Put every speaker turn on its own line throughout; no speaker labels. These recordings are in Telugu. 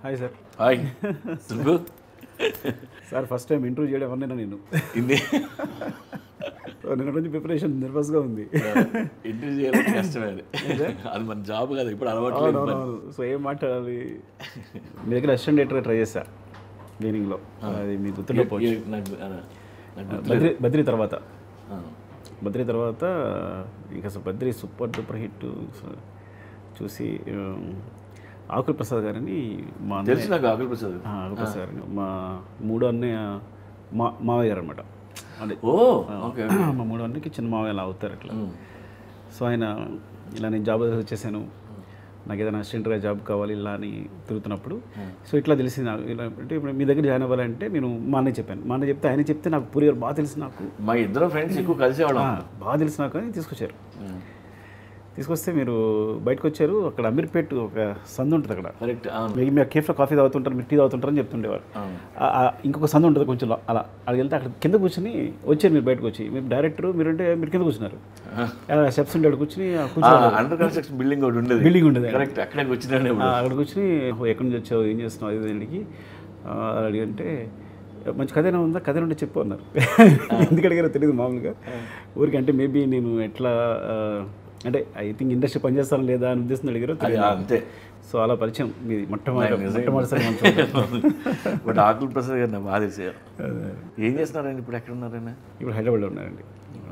Hi sir
hi Subbu
sir first time interview చేయడం అన్నా నేను
ఇది
నిన్న నుంచి ప్రిపరేషన్ నర్వస్గా ఉంది
ఇంటర్వ్యూ చేయాలి కష్టమే అది అది మన జాబ్ కదా ఇప్పుడు అలవాటు లేదు మరి.
అవునవును సో ఏం మాట్లాడాలి మీ దగ్గర అసిస్టెంట్ డైరెక్టర్ ట్రై చేశా మీనింగ్లో అది మీకు గుర్తుండకపోవచ్చు
ఏ- నాకు ఆ, నాకు గుర్తు-
బద్రి బద్రి తర్వాత
ఆ,
బద్రి తర్వాత ఇంకా అసలు బద్రి సూపర్ డూపర్ హిట్ చూసి ఉమ్, ఆకుల ప్రసాద్ గారని మా అన్నయ్య-
తెలుసు నాకు ఆకుల ప్రసాద్
ఆ, ఆకుల ప్రసాద్ గారని మా మూడో అన్నయ్య మా మావయ్య గారు అనమాట అంటే
ఓ ఓకే
మా మూడో అన్నకి చిన్న మావయ్య అలా అవుతారు అట్లా సో ఆయన ఇలా నేను జాబ్ వచ్చేసాను నాకు ఏదైనా అసిస్టెంట్గా జాబ్ కావాలి ఇలా అని తిరుగుతున్నప్పుడు సో ఇట్లా తెలిసింది నాకు ఇలా అంటే ఇప్పుడు మీ దగ్గర జాయిన్ అవ్వాలంటే నేను మా అన్నయ్య చెప్పాను మా అన్నయ్య చెప్తే ఆయన చెప్తే నాకు పూరి గారు బాగా తెలిసి నాకు
మా ఇద్దరు ఫ్రెండ్స్ ఎక్కువ కలిసేవాళ్ళం
ఆ, బాగా తెలిసి నాకు అని తీసుకొచ్చారు తీసుకొస్తే మీరు బయటకు వచ్చారు అక్కడ అమీర్పేట్ ఒక సందు ఉంటుంది అక్కడ
కరెక్ట్ అవును
మీరు మీరు కేఫ్లో కాఫీ తాగుతుంటారు మీరు టీ తాగుతుంటారని చెప్తుండేవారు
అవును
ఆ- ఆ ఇంకొక సందు ఉంటుంది కొంచెం లో- అలా అక్కడికి వెళ్తే అక్కడ కింద కూర్చొని వచ్చారు మీరు బయటకు వచ్చి మీరు డైరెక్టర్ మీరు అంటే మీరు కింద కూర్చున్నారు స్టెప్స్ ఉండే కూర్చుని ఆ కూర్చో
అండర్ కన్స్ట్రక్షన్ బిల్డింగ్ ఒకటి ఉండేది
బిల్డింగ్ ఉండేది
కరెక్ట్ అక్కడికి వచ్చినాను
ఆ, అక్కడ కూర్చుని "ఓ, ఎక్కడి నుంచి వచ్చావు ఏం చేస్తున్నావు అది అడిగి అడిగంటే మంచి కథ ఉందా కథ ఉంటే చెప్పు అన్నారు ఎందుకు అడిగారో తెలియదు మామూలుగా ఊరికి అంటే మేబీ నేను ఎట్లా ఆ, అంటే ఐ థింక్ ఇండస్ట్రీ పనిచేస్తాను లేదా అని ఉద్దేశం అడిగారో
అది
తెలియదు
అంతే
సో అలా పరిచయం మీది మొట్టమొదటి
నిజంగా.
మొట్టమొదటిసారి మనం చూడడం.
బట్ ఆకుల ప్రసాద్ గారు నాకు బాగా తెలిసే ఏం చేస్తున్నారండి ఇప్పుడు ఎక్కడ ఉన్నారైనా
ఇప్పుడు హైదరాబాద్లో ఉన్నారండి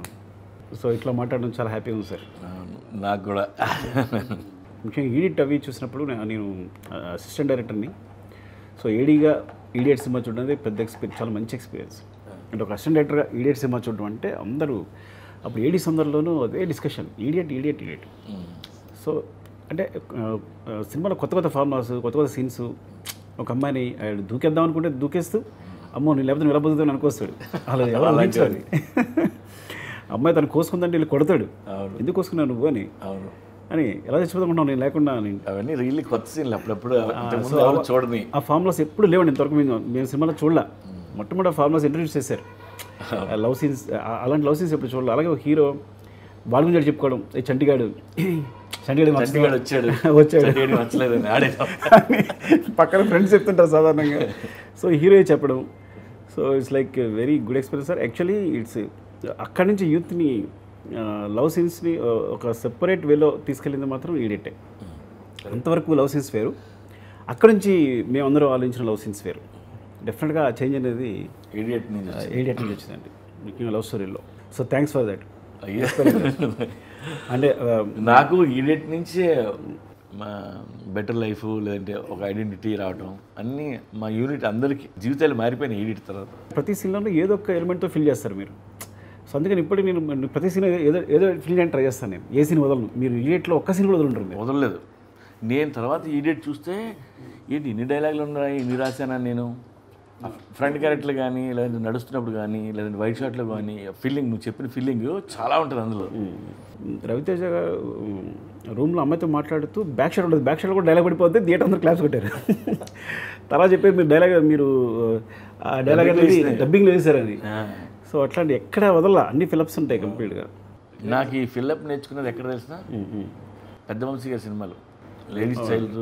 సో ఇట్లా మాట్లాడడం చాలా హ్యాపీగా ఉంది సార్
అవును, నాకు కూడా
ముఖ్యంగా ఈడిట్ అవి చూసినప్పుడు నే- నేను అసిస్టెంట్ డైరెక్టర్ని సో ఏడీగా ఈడియట్ సినిమా చూడడం అనేది పెద్ద ఎక్స్పీరియన్స్ చాలా మంచి ఎక్స్పీరియన్స్ అంటే ఒక అసిస్టెంట్ డైరెక్టర్గా ఈడియట్ సినిమా చూడడం అంటే అందరూ అప్పుడు ఏడీ సందర్లోనూ అదే discussion idiot idiot idiot so అంటే ఆ, ఆ, సినిమాలో కొత్త కొత్త ఫార్ములాస్ కొత్త కొత్త సీన్స్ ఒక అమ్మాయిని ఆ, దూకేద్దాం అనుకుంటే దూకేస్తూ అమ్మో నేను లేకపోతే నిలబడుతుంది అనుకొస్తాడు అలా ఎవరు ఊహించాలి అమ్మాయి తను కోసుకుందంటే వీళ్ళు కొడతాడు
అవును.
ఎందుకు కోసుకున్నావు నువ్వు అని
అవును
అని ఎలా చచ్చిపోతున్నావు నేను లేకుండా అని
అవన్నీ రియల్లీ కొత్త సీన్లు అప్పుడప్పుడు ఇంతకుముందు ఎవరు చూడని
ఆ ఫార్ములాస్ ఎప్పుడు లేవండి ఇంతవరకు మేము మేము సినిమాలో చూడలే మొట్టమొదటి ఫార్ములాస్ ఇంట్రడ్యూస్ చేశారు లవ్ సీన్స్ అలాంటి లవ్ సీన్స్ ఎప్పుడు చూడాలి అలాగే ఒక హీరో వాళ్ళ గురించి చెప్పుకోవడం ఈ చంటిగాడు చంటిగాడు
చంటిగాడు వచ్చాడు
వచ్చాడు
చంటిగాడికి నచ్చలేదని ఆడే
అని పక్కన ఫ్రెండ్స్ చెప్తుంటారు సాధారణంగా సో హీరో చెప్పడం so it's like very good experience sir actually it's అక్కడి నుంచి యూత్ని లవ్ సీన్స్ని ఒక సెపరేట్ వేలో తీసుకెళ్ళింది మాత్రం ఈడిటే అంతవరకు లవ్ సీన్స్ వేరు అక్కడి నుంచి మేమందరం ఆలోచించిన లవ్ సీన్స్ వేరు డెఫినెట్గా చేంజ్ అనేది
ఇడియట్ నుంచి
ఏడియట్ నుంచి వచ్చిందండి ముఖ్యంగా లవ్ స్టోరీలో సో థ్యాంక్స్ ఫర్ దట్
అయ్యో.
అంటే ఆ,
నాకు ఈడియట్ నుంచే మా బెటర్ లైఫ్ లేదంటే ఒక ఐడెంటిటీ రావటం అన్నీ మా యూనిట్ అందరికీ జీవితాలు మారిపోయినాయి ఈడిట్ తర్వాత
ప్రతి సీన్లో ఏదో ఒక ఎలిమెంట్తో ఫిల్ చేస్తారు మీరు సో అందుకని ఇప్పటికి నేను నేను ప్రతి సీన్ ఏదో ఏదో ఫిల్ చేయడానికి ట్రై చేస్తాను నేను ఏ సీన్ వదలను మీరు ఇడియట్లో ఒక్క సీన్ కూడా వదలంటారు మీరు
వదలలేదు నేను తర్వాత ఈడియట్ చూస్తే ఏంటి ఇన్ని డైలాగులు ఉన్నాయి ఇన్ని రాశానా నేను ఫ్రంట్ క్యారెక్టర్లు కానీ లేదంటే నడుస్తున్నప్పుడు కానీ లేదంటే వైట్ షాట్లో కానీ ఫీలింగ్ నువ్వు చెప్పిన ఫీలింగ్ చాలా ఉంటుంది అందులో
రవితేజ గారు రూమ్లో అమ్మాయితో మాట్లాడుతూ బ్యాక్ షాట్ ఉంటుంది బ్యాక్ షాట్ కూడా డైలాగ్ పడిపోతే థియేటర్ అందరూ క్లాస్ కొట్టారు తర్వాత చెప్పేది మీరు డైలాగ్ మీరు ఆ డైలాగ్ అనేది డబ్బింగ్లో వేసారని సో అట్లాంటి ఎక్కడ వదల అన్ని ఫిలప్స్ ఉంటాయి కంప్లీట్గా
నాకు ఈ ఫిల్అప్ నేర్చుకున్నది ఎక్కడ తెలిసిన పెద్ద వంశీ గారి సినిమాలు లేడీస్ చైల్డ్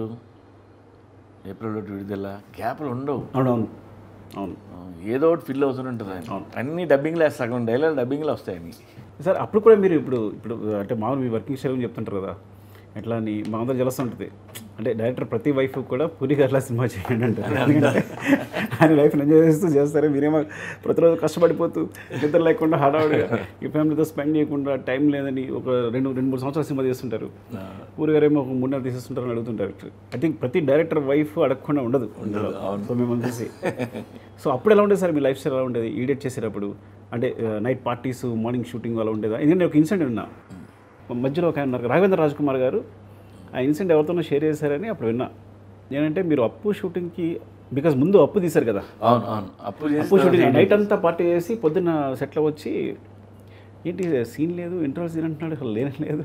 ఏప్రిల్ ఒకటి విడుదల గ్యాప్లు ఉండవు
అవునవును అవును
ఏదో ఒకటి ఫిల్ అవుతూనే ఉంటుంది ఆయన అన్ని డబ్బింగ్లో సగం డైలాగ్ డబ్బింగ్లో వస్తాయని
సార్ అప్పుడు కూడా మీరు ఇప్పుడు ఇప్పుడు అంటే మామూలు మీ వర్కింగ్ స్టైల్ చెప్తుంటారు కదా ఎట్లా అని మా అందరూ జలస్తూ ఉంటుంది అంటే డైరెక్టర్ ప్రతి వైఫ్ కూడా పూరి గారిలా సినిమా చేయండి అంటారు ఎందుకంటే ఆయన లైఫ్ని ఎంజాయ్ చేస్తూ చేస్తారు మీరేమో ప్రతిరోజు కష్టపడిపోతూ నిద్ర లేకుండా హడావుడిగా ఈ ఫ్యామిలీతో స్పెండ్ చేయకుండా టైం లేదని ఒక రెండు రెండు మూడు సంవత్సరాలు సినిమా చేస్తుంటారు పూరి గారేమో ఒక మూడు నెలలు తీసేస్తుంటారని అడుగుతుంటారు ఐ థింక్ ప్రతి డైరెక్టర్ వైఫ్ అడగకుండా ఉండదు సో మేము చూసి సో అప్పుడు ఎలా ఉండేది సార్ మీ లైఫ్ స్టైల్ ఎలా ఉండేది ఈడియట్ చేసేటప్పుడు అంటే నైట్ పార్టీస్ మార్నింగ్ షూటింగ్ అలా ఉండేదా ఎందుకంటే ఒక ఇన్సిడెంట్ విన్నా మధ్యలో ఒక ఆయన ఉన్నారు రాఘవేంద్ర రాజ్కుమార్ గారు ఆ ఇన్సిడెంట్ ఎవరితోనో షేర్ చేశారని అప్పుడు విన్నా నేనంటే మీరు అప్పు షూటింగ్కి బికాజ్ ముందు అప్పు తీశారు కదా
అవును అవును అప్పు
అప్పు
చేసి
షూటింగ్ నైట్ అంతా పార్టీ చేసి పొద్దున్న సెట్లో వచ్చి ఏంటి సీన్ లేదు ఇంటర్వల్ సీన్ అంటున్నాడు అసలు లేనే లేదు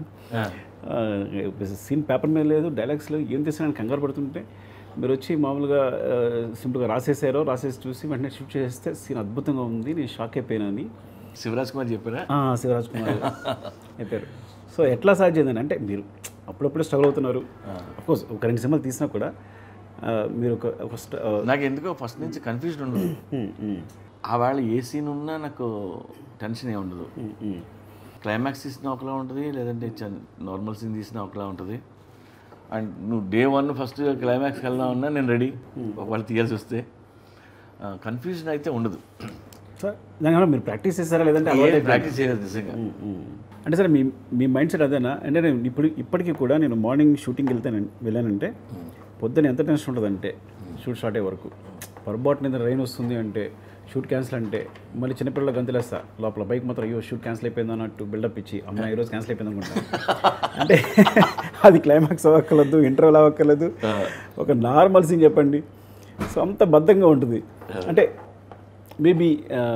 సీన్ పేపర్ మీద లేదు డైలాగ్స్ లేవు ఏం తీసానని కంగారు పడుతుంటే మీరు వచ్చి మామూలుగా సింపుల్గా రాసేసారో రాసేసి చూసి వెంటనే షూట్ చేస్తే సీన్ అద్భుతంగా ఉంది నేను షాక్ అయిపోయినాని
శివరాజ్ కుమార్ చెప్పారా
ఆ, శివరాజ్ కుమార్ చెప్పారు సో ఎట్లా సాధ్యం అంటే మీరు అప్పుడప్పుడు స్ట్రగుల్ అవుతున్నారు కోర్స్ ఒక రెండు సినిమాలు తీసినా కూడా ఆ, మీరు ఒక ఒక స్ట- ఆ,
నాకు ఎందుకో ఫస్ట్ నుంచి కన్ఫ్యూజన్ ఉండదు
ఉమ్, ఉమ్,
ఆ వేళ ఏ సీన్ ఉన్నా నాకు టెన్షన్ ఏ ఉండదు
ఉమ్, ఉమ్.
క్లైమాక్స్ తీసిన ఒకలా ఉంటుంది లేదంటే నార్మల్ సీన్ తీసిన ఒకలా ఉంటుంది అండ్ నువ్వు డే వన్ ఫస్ట్ క్లైమాక్స్కి వెళ్దాం ఉన్నా నేను రెడీ ఒకవేళ తీయాల్సి వస్తే కన్ఫ్యూజన్ అయితే ఉండదు
సార్ దానివల్ల మీరు ప్రాక్టీస్ చేస్తారా లేదంటే అలవాటు
ప్రాక్టీస్ చేయలేదు నిజంగా
అంటే సరే మీ మీ మైండ్ సెట్ అదేనా అంటే నేను ఇప్పుడు ఇప్పటికీ కూడా నేను మార్నింగ్ షూటింగ్ వెళ్తే వెళ్ళానంటే పొద్దున ఎంత టెన్షన్ ఉంటుందంటే షూట్ స్టార్ట్ అయ్యే వరకు పొరపాటు మీద రైన్ వస్తుంది అంటే షూట్ క్యాన్సిల్ అంటే మళ్ళీ చిన్నపిల్లల గంతులేస్తా లోపల బైక్ మాత్రం అయ్యో షూట్ క్యాన్సిల్ అయిపోయింది అన్నట్టు బిల్డప్ ఇచ్చి అమ్మ ఈరోజు క్యాన్సిల్ అయిపోయింది అనుకుంటా అంటే అది క్లైమాక్స్ అవ్వక్కర్లేదు ఇంటర్వల్ అవ్వక్కర్లేదు ఒక నార్మల్ సీన్ చెప్పండి సో అంత బద్ధంగా ఉంటుంది అంటే మేబీ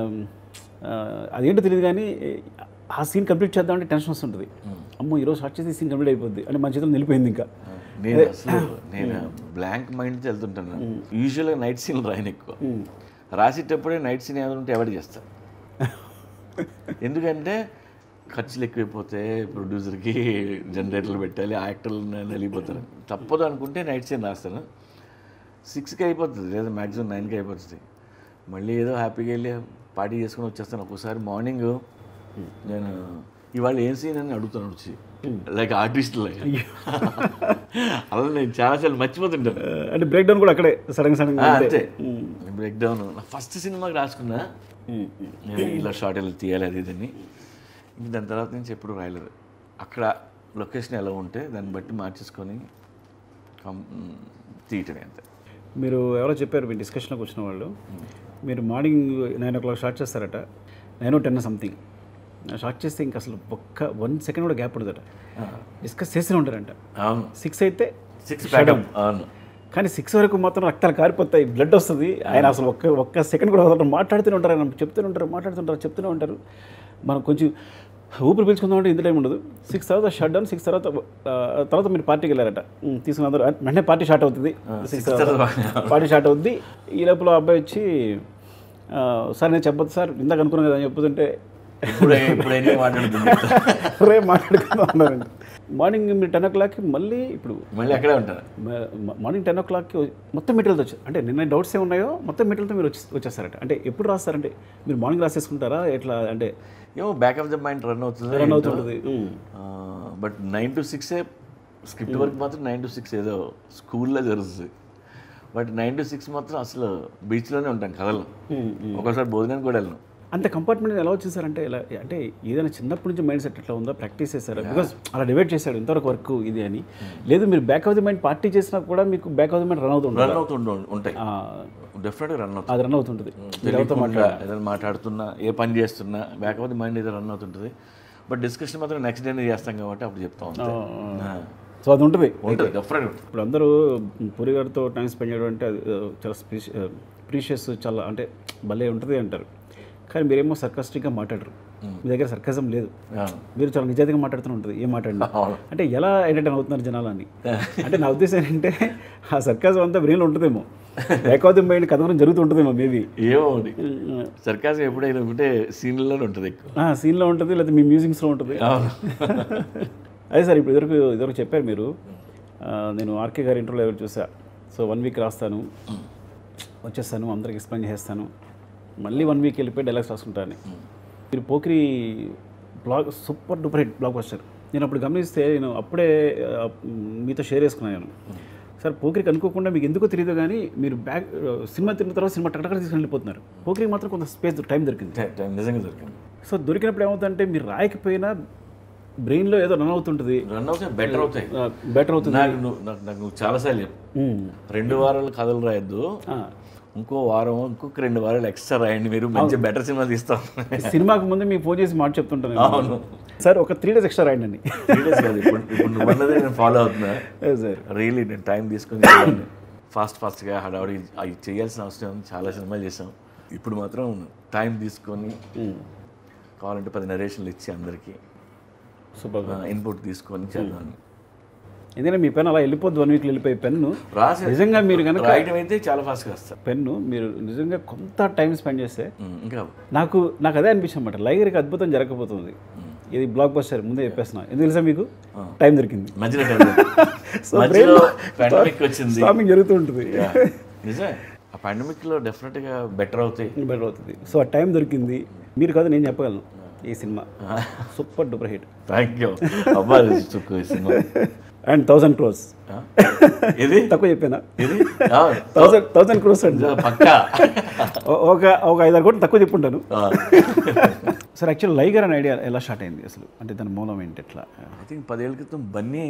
అదేంటో తెలియదు కానీ ఆ సీన్ కంప్లీట్ చేద్దామంటే టెన్షన్ వస్తుంటుంది అమ్మో ఈరోజు షార్ట్ చేసి సీన్ కంప్లీట్ అయిపోద్ది అంటే మన చేతిలో నిలిపోయింది ఇంకా
నేను అసలు నేను బ్లాంక్ మైండ్తో వెళ్తుంటాను యూజువల్గా నైట్ సీన్ రాయను ఎక్కువ రాసేటప్పుడే నైట్ సీన్ ఏమైనా ఉంటే ఎవరు చేస్తా ఎందుకంటే ఖర్చులు ఎక్కువైపోతే ప్రొడ్యూసర్కి జనరేటర్లు పెట్టాలి ఆ యాక్టర్లు నలిగిపోతారు తప్పదు అనుకుంటే నైట్ సీన్ రాస్తాను సిక్స్కి అయిపోతుంది లేదా మ్యాక్సిమం నైన్కి అయిపోతుంది మళ్ళీ ఏదో హ్యాపీగా వెళ్ళి పార్టీ చేసుకుని వచ్చేస్తాను ఒక్కోసారి మార్నింగ్ నేను ఇవాళ ఏం సీన్ అని అడుగుతాను వచ్చి లైక్ ఆర్టిస్ట్ లైక్ అలా నేను చాలాసార్లు మర్చిపోతుంటాను
ఆ, అంటే బ్రేక్ డౌన్ కూడా అక్కడే సడన్ సడన్
ఆ, అంతే బ్రేక్ డౌన్ ఫస్ట్ సినిమాకి రాసుకున్నా నేను ఇలా షార్ట్ ఇలా తీయాలి అది ఇదని ఇంక దాని తర్వాత నుంచి ఎప్పుడు రాయలేదు అక్కడ లొకేషన్ ఎలా ఉంటే దాన్ని బట్టి మార్చేసుకొని కం- తీయటమే అంతే
మీరు ఎవరో చెప్పారు మీ డిస్కషన్లోకి వచ్చిన వాళ్ళు మీరు morning nine o'clock start చేస్తారట nine or ten something start చేస్తే ఇంకా అసలు ఒక్క వన్ సెకండ్ కూడా గ్యాప్ ఉండదట డిస్కస్ చేస్తూనే ఉంటారంట
అవును
సిక్స్ అయితే
సిక్స్ ప్యాకప్ అవును
కానీ సిక్స్ వరకు మాత్రం రక్తాలు కారిపోతాయి బ్లడ్ వస్తుంది ఆయన అసలు ఒక్క ఒక్క సెకండ్ కూడా వదలరు మాట్లాడుతూనే ఉంటారు ఆయన చెప్తూనే ఉంటారు మాట్లాడుతుంటారు చెప్తూనే ఉంటారు మనం కొంచెం ఊపిరి పీల్చుకుందామంటే ఇంత టైం ఉండదు సిక్స్ తర్వాత షట్ డౌన్ సిక్స్ తర్వాత ఆ, తర్వాత మీరు పార్టీకి వెళ్ళారట ఉమ్, తీసుకున్న అందరూ వెంటనే పార్టీ స్టార్ట్ అవుతుంది సిక్స్ పార్టీ స్టార్ట్ అవుద్ది ఈ లోపల అబ్బాయి వచ్చి ఆ, సార్ నేను చెప్పొద్దు సార్ ఇందాక అనుకున్నాను కదా అని చెప్పుతుంటే
ఇప్పుడు ఇప్పుడు ఎన్ని మాట్లాడుతుంది
రే మాట్లాడుకుందాం అన్నారండి మార్నింగ్ మీరు టెన్ ఓ క్లాక్కి మళ్ళీ ఇప్పుడు
మళ్ళీ అక్కడే ఉంటారు
మ- మార్నింగ్ టెన్ ఓ క్లాక్కి మొత్తం మెటీరియల్తో వచ్చారు అంటే నిన్న డౌట్స్ ఏ ఉన్నాయో మొత్తం మెటీరియల్తో మీరు వచ్చి వచ్చేస్తారట అంటే ఎప్పుడు రాస్తారంటే మీరు మార్నింగ్ రాసేసుకుంటారా ఎట్లా అంటే
ఏమో back of the mind run అవుతుంది
రన్ అవుతుంటుంది
బట్ నైన్ టు సిక్సే స్క్రిప్ట్ వర్క్ మాత్రం నైన్ టు సిక్స్ ఏదో స్కూల్లో జరుగుతుంది బట్ నైన్ టు సిక్స్ మాత్రం అసలు బీచ్లోనే ఉంటాం కథలు ఒకసారి భోజనానికి కూడా వెళ్ళను
అంత కంపార్ట్మెంట్ ఎలా వచ్చింది సార్ అంటే ఇలా అంటే ఏదైనా చిన్నప్పటి నుంచి మైండ్ సెట్ ఎట్లా ఉందా ప్రాక్టీస్ చేశారా బికాస్ అలా డివైడ్ చేశాడు ఇంతవరకు వర్క్ ఇది అని లేదు మీరు back of the mind party చేసినా కూడా మీకు back of the mind run అవుతుంది
రన్ అవుతుండ ఉంటాయి డెఫినెట్గా రన్ అవుతుంది
అది రన్ అవుతుంటుంది
తెలియకుండా ఏదైనా మాట్లాడుతున్నా ఏ పని చేస్తున్నా బ్యాక్ ఆఫ్ ది మైండ్ ఏదో రన్ అవుతుంటుంది బట్ డిస్కషన్ మాత్రం నెక్స్ట్ డేనే చేస్తాం కాబట్టి అప్పుడు చెప్తాం అంతే
సో అది ఉంటుంది
ఉంటుంది డెఫినెట్
ఇప్పుడు అందరూ పూరి గారితో టైం స్పెండ్ చేయడం అంటే అది ఆ, చాలా స్పీష్ ప్రీషియస్ చాలా అంటే భలే ఉంటుంది అంటారు కానీ మీరేమో సర్కస్టిక్గా మాట్లాడరు మీ దగ్గర సర్కజం లేదు మీరు చాలా నిజాయితీగా మాట్లాడుతూ ఉంటుంది ఏం మాట్లాడినా
అవును.
అంటే ఎలా ఎంటర్టైన్ అవుతున్నారు జనాలు అని అంటే నా ఉద్దేశం ఏంటంటే ఆ సర్కజం అంతా బ్రెయిన్లో ఉంటుందేమో లేకపోతే మైండ్ కథ గురించి జరుగుతూ ఉంటుందేమో మేబీ
ఏమో సర్కాసం ఎప్పుడైనా ఒకటే సీన్లలోనే ఉంటుంది ఎక్కువ
సీన్లో ఉంటుంది లేదా మీ మ్యూజిక్స్లో ఉంటుంది అదే సార్ ఇప్పుడు ఇదివరకు ఇదివరకు చెప్పారు మీరు ఆ, నేను ఆర్కే గారి ఇంటర్వ్యూలో ఎవరు చూసా సో వన్ వీక్ రాస్తాను వచ్చేస్తాను అందరికి ఎక్స్ప్లెయిన్ చేస్తాను మళ్ళీ వన్ వీక్ వెళ్ళిపోయి డైలాగ్స్ రాసుకుంటాను మీరు Pokiri block super duper hit block వచ్చారు నేను అప్పుడు గమనిస్తే నేను అప్పుడే ఆ, మీతో షేర్ చేసుకున్నాను సార్ పోకిరికి అనుకోకుండా మీకు ఎందుకో తెలియదు కానీ మీరు బ్యాక్ సినిమా తిన్న తర్వాత సినిమా టక్కడక్కడ తీసుకుని వెళ్ళిపోతున్నారు పోకిరికి మాత్రం కొంత స్పేస్ టైం దొరికింది
టైం నిజంగా దొరికింది
సో దొరికినప్పుడు ఏమవుతుందంటే మీరు రాయకపోయినా బ్రెయిన్లో ఏదో రన్ అవుతుంటుంది
రన్ అవుతాయి బెటర్ అవుతాయి
బెటర్ అవుతుంది
నాకు నువ్వు నాకు నాకు నువ్వు చాలాసార్లు చెప్పు
మ్మ్.
రెండు వారాలు కథలు రాయొద్దు
ఆ,
ఇంకో వారం ఇంకొక రెండు వారాలు ఎక్స్ట్రా రాయండి మీరు మంచి బెటర్ సినిమా తీస్తాం
సినిమాకి ముందు మీకు ఫోన్ చేసి మాట చెప్తుంటాను నేను. సార్ ఒక త్రీ డేస్ ఎక్స్ట్రా రాయండి అండి
సీరియస్ కాదు ఇప్పుడు ఇప్పుడు నువ్వు అన్నదే నేను ఫాలో అవుతున్నా
సార్
రియలీ నేను టైం తీసుకొని ఫాస్ట్ ఫాస్ట్గా హడావుడి అవి చేయాల్సిన అవసరం ఉంది. చాలా సినిమాలు చేసాం ఇప్పుడు మాత్రం టైం తీసుకొని కావాలంటే పది నరేషన్లు ఇచ్చి అందరికీ
సూపర్
ఇన్పుట్ తీసుకొని చేద్దాం
ఎందుకంటే మీ పెన్ అలా వెళ్ళిపోద్ది వన్ వీక్ వెళ్ళిపోయి పెన్ను
రాసి
నిజంగా మీరు కనుక
రాయడం అయితే చాలా ఫాస్ట్గా వస్తారు
పెన్ను మీరు నిజంగా కొంత టైం స్పెండ్ చేస్తే
ఇంకా
నాకు నాకు అదే అనిపించింది అనమాట లైగర్కి అద్భుతం జరగకపోతుంది ఇది బ్లాక్ బస్టర్ ముందే చెప్పేస్తున్నా ఎందుకు తెలుసా మీకు టైం దొరికింది
మధ్యలో మధ్యలో పాండమిక్ వచ్చింది
స్టామింగ్ జరుగుతూ ఉంటుంది
Yeah. నిజమే ఆ pandemic లో డెఫినెట్ గా బెటర్ అవుతాయి
బెటర్ అవుతుంది సో ఆ టైం దొరికింది మీరు కాదు నేను చెప్పగలను ఈ సినిమా super duper hit
thank you అబ్బా చుక్కు సినిమా
అండ్ థౌసండ్ క్రోర్స్
ఆ? ఇది
తక్కువ చెప్పానా
ఇది ఆ,
థౌసండ్ థౌసండ్ క్రోర్స్ అండి
పక్కా
ఓ- ఒక ఒక ఐదారు కోట్లు తక్కువ చెప్పుంటాను
ఆ.
సార్ యాక్చువల్ లైగర్ అనే ఐడియా ఎలా స్టార్ట్ అయింది అసలు అంటే దాని మూలం ఏంటి ఎట్లా
ఐ థింక్ పదేళ్ల క్రితం బన్నీ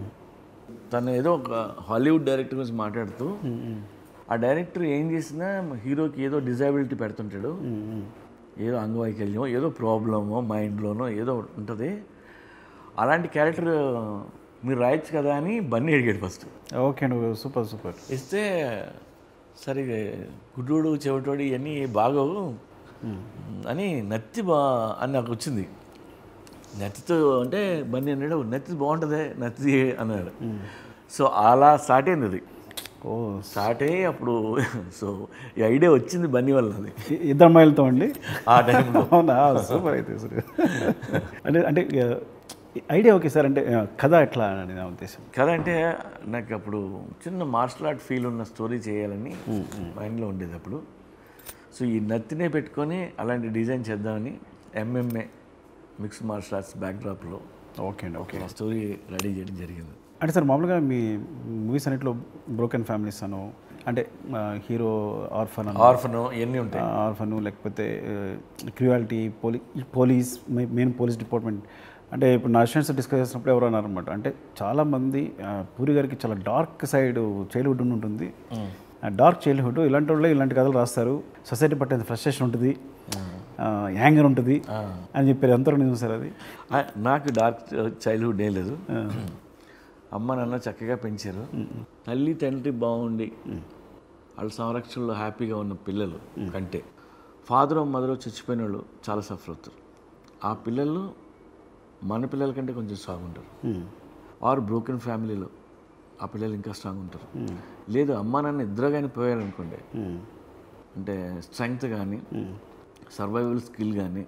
తను ఏదో ఒక హాలీవుడ్ డైరెక్టర్ గురించి మాట్లాడుతూ ఆ డైరెక్టర్ ఏం చేసినా హీరోకి ఏదో డిజాబిలిటీ పెడుతుంటాడు ఏదో అంగవైకల్యం ఏదో ప్రాబ్లమో మైండ్లోనో ఏదో ఒకటి ఉంటుంది అలాంటి క్యారెక్టర్ మీరు రాయొచ్చు కదా అని బన్నీ అడిగాడు ఫస్ట్
ఓకే అండి సూపర్ సూపర్
ఇస్తే సరే గుడ్డోడు చెవిటోడు ఇవన్నీ బాగోవు అని నత్తి బా అని నాకు వచ్చింది నత్తితో అంటే బన్నీ అన్నాడు నత్తి బాగుంటుంది నత్తి అన్నాడు సో అలా స్టార్ట్ అయింది అది
ఓ
స్టార్ట్ అయ్యి అప్పుడు సో ఈ ఐడియా వచ్చింది బన్నీ వల్ల అది
ఇ- ఇద్దరు అమ్మాయిలతో అండి
ఆ టైంలో
అవునా సూపర్ అయితే అసలు అంటే అంటే ఐడియా ఓకే సార్ అంటే ఆ, కథ ఎట్లా అని నా ఉద్దేశం
కదా అంటే నాకు అప్పుడు చిన్న మార్షల్ ఆర్ట్ ఫీల్ ఉన్న స్టోరీ చేయాలని మైండ్లో ఉండేది అప్పుడు సో ఈ నత్తినే పెట్టుకొని అలాంటి డిజైన్ చేద్దామని ఎంఎంఏ మిక్స్ మార్షల్ ఆర్ట్స్ బ్యాక్డ్రాప్లో
ఓకే అండి ఓకే
ఆ స్టోరీ రెడీ చేయడం జరిగింది
అంటే సార్ మామూలుగా మీ మూవీస్ అన్నిట్లో బ్రోకెన్ ఫ్యామిలీస్ అను అంటే హీరో ఆర్ఫన్ అను
ఆర్ఫన్ ఇవన్నీ ఉంటాయి
ఆర్ఫన్ లేకపోతే క్రియాలిటీ పోలీ పోలీస్ మెయిన్ పోలీస్ డిపార్ట్మెంట్ అంటే ఇప్పుడు నా స్టూడెంట్స్ డిస్కస్ చేసినప్పుడు ఎవరు అన్నారనమాట అంటే చాలామంది ఆ, పూరి గారికి చాలా డార్క్ సైడ్ చైల్డ్హుడ్ ఉంటుంది డార్క్ చైల్డ్హుడ్ ఇలాంటి వాళ్ళే ఇలాంటి కథలు రాస్తారు సొసైటీ పట్టేంత ఫ్రస్ట్రేషన్ ఉంటుంది యాంగర్ ఉంటుంది అని చెప్పారు ఎంతలో నిజం సార్ అది
ఆ, నాకు డార్క్ చైల్డ్హుడ్ ఏం లేదు అమ్మ నాన్న చక్కగా పెంచారు తల్లి తండ్రి బాగుండి వాళ్ళ సంరక్షణలో హ్యాపీగా ఉన్న పిల్లలు కంటే ఫాదర్ మదర్ చచ్చిపోయిన వాళ్ళు చాలా సఫర్ అవుతారు ఆ పిల్లలు మన పిల్లల కంటే కొంచెం స్ట్రాంగ్ ఉంటారు ఆర్ బ్రోకెన్ ఫ్యామిలీలో ఆ పిల్లలు ఇంకా స్ట్రాంగ్ ఉంటారు లేదు అమ్మ నాన్న ఇద్దరు కానీ పోయారనుకోండి అంటే స్ట్రెంగ్త్ కానీ సర్వైవల్ స్కిల్ కానీ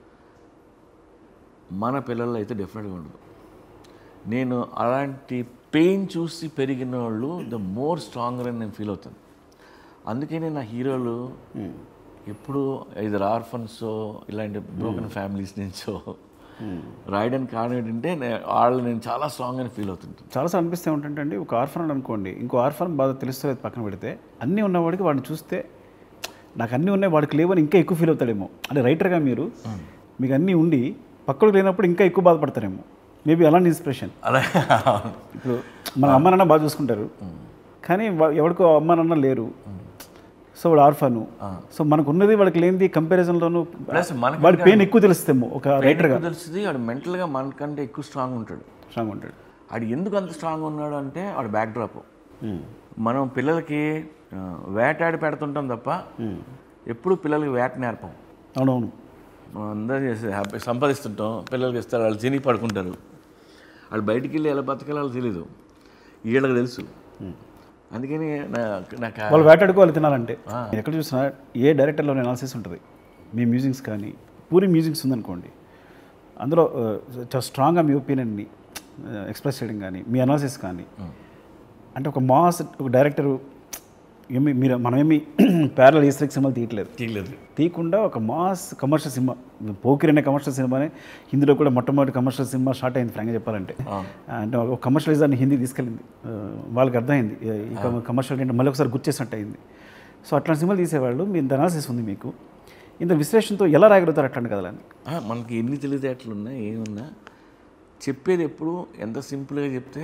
మన పిల్లల్లో అయితే డెఫినెట్గా ఉండదు నేను అలాంటి పెయిన్ చూసి పెరిగిన వాళ్ళు ద మోర్ స్ట్రాంగర్ అని నేను ఫీల్ అవుతాను అందుకనే నా హీరోలు ఎప్పుడు ఇద్దరు ఆర్ఫన్స్ ఇలాంటి బ్రోకెన్ ఫ్యామిలీస్ నుంచో రాయడానికి కారణం ఏంటంటే నే- వాళ్ళు నేను చాలా స్ట్రాంగ్ అని ఫీల్ అవుతుంటాను
చాలాసార్లు అనిపిస్తే ఏంటంటే అండి ఒక ఆర్ఫన్ అని అనుకోండి ఇంకో ఆర్ఫన్ బాధ తెలుస్తుంది పక్కన పెడితే అన్నీ ఉన్నవాడికి వాడిని చూస్తే నాకు అన్నీ ఉన్నాయి వాడికి లేవని ఇంకా ఎక్కువ ఫీల్ అవుతాడేమో అంటే రైటర్గా మీరు మీకు అన్నీ ఉండి పక్కకు లేనప్పుడు ఇంకా ఎక్కువ బాధపడతారేమో మేబీ అలాంటి ఇన్స్పిరేషన్
అలా
ఇప్పుడు మన అమ్మ నాన్న బాగా చూసుకుంటారు కానీ వా- ఎవరికో అమ్మ నాన్న లేరు సో వాడు ఆర్ఫను సో మనకు ఉన్నది వాడికి లేనిది కంపారిజన్లోనూ
ప్లస్ మనకి
వాడి పెయిన్ ఎక్కువ తెలుస్తేమో ఒక రైటర్గా
తెలుస్తుంది వాడు మెంటల్గా మనకంటే ఎక్కువ స్ట్రాంగ్ ఉంటాడు
స్ట్రాంగ్ ఉంటాడు
వాడు ఎందుకు అంత స్ట్రాంగ్ ఉన్నాడు అంటే వాడు బ్యాక్ డ్రాప్ మనం పిల్లలకి ఆ, వేటాడి పెడుతుంటాం తప్ప ఎప్పుడు పిల్లలకి వేట నేర్పం
అవునవును
మనం అందరం చేసి హ్యాపీ సంపాదిస్తుంటాం పిల్లలకి ఇస్తారు వాళ్ళు తిని పడుకుంటారు వాళ్ళు బయటికి వెళ్ళి ఎలా బతకాలో వాళ్ళకి తెలీదు వీళ్ళకి తెలుసు అందుకని నా- నాకు ఆ-
వాళ్ళు వేటాడుకోవాలి తినాలంటే మీరు ఎక్కడ చూసినా ఏ డైరెక్టర్లో అనాలిసిస్ ఉంటుంది మీ మ్యూజిక్స్ కానీ పూరి మ్యూజిక్స్ ఉందనుకోండి అందులో ఆ, చాలా స్ట్రాంగ్గా మీ ఒపీనియన్ని ఎక్స్ప్రెస్ చేయడం కానీ మీ అనాలిసిస్ కానీ అంటే ఒక మాస్ ఒక డైరెక్టరు ఏమి మీరు మనమేమి ప్యారల్ ఈస్ట్రిక్ సినిమాలు తీయట్లేదు
తీయలేదు
తీయకుండా ఒక మాస్ కమర్షియల్ సినిమా పోకిరి అనే కమర్షియల్ సినిమానే హిందీలో కూడా మొట్టమొదటి కమర్షియల్ సినిమా స్టార్ట్ అయింది ఫ్రాంక్గా చెప్పాలంటే అంటే ఒక కమర్షియలైజర్ని హిందీ తీసుకెళ్ళింది ఆ, వాళ్ళకి అర్థమైంది ఈ కమర్షియల్ అంటే మళ్ళీ ఒకసారి గుర్తు చేసినట్టు అయింది సో అట్లాంటి సినిమాలు తీసేవాళ్ళు మీ ఇంత అనాలిసిస్ ఉంది మీకు ఇంత విశ్లేషణతో ఎలా రాయగలుగుతారు అట్లాంటి కథలని
ఆ, మనకి ఎన్ని తెలివితేటలు ఉన్నా ఏమున్నా చెప్పేది ఎప్పుడు ఎంత సింపుల్గా చెప్తే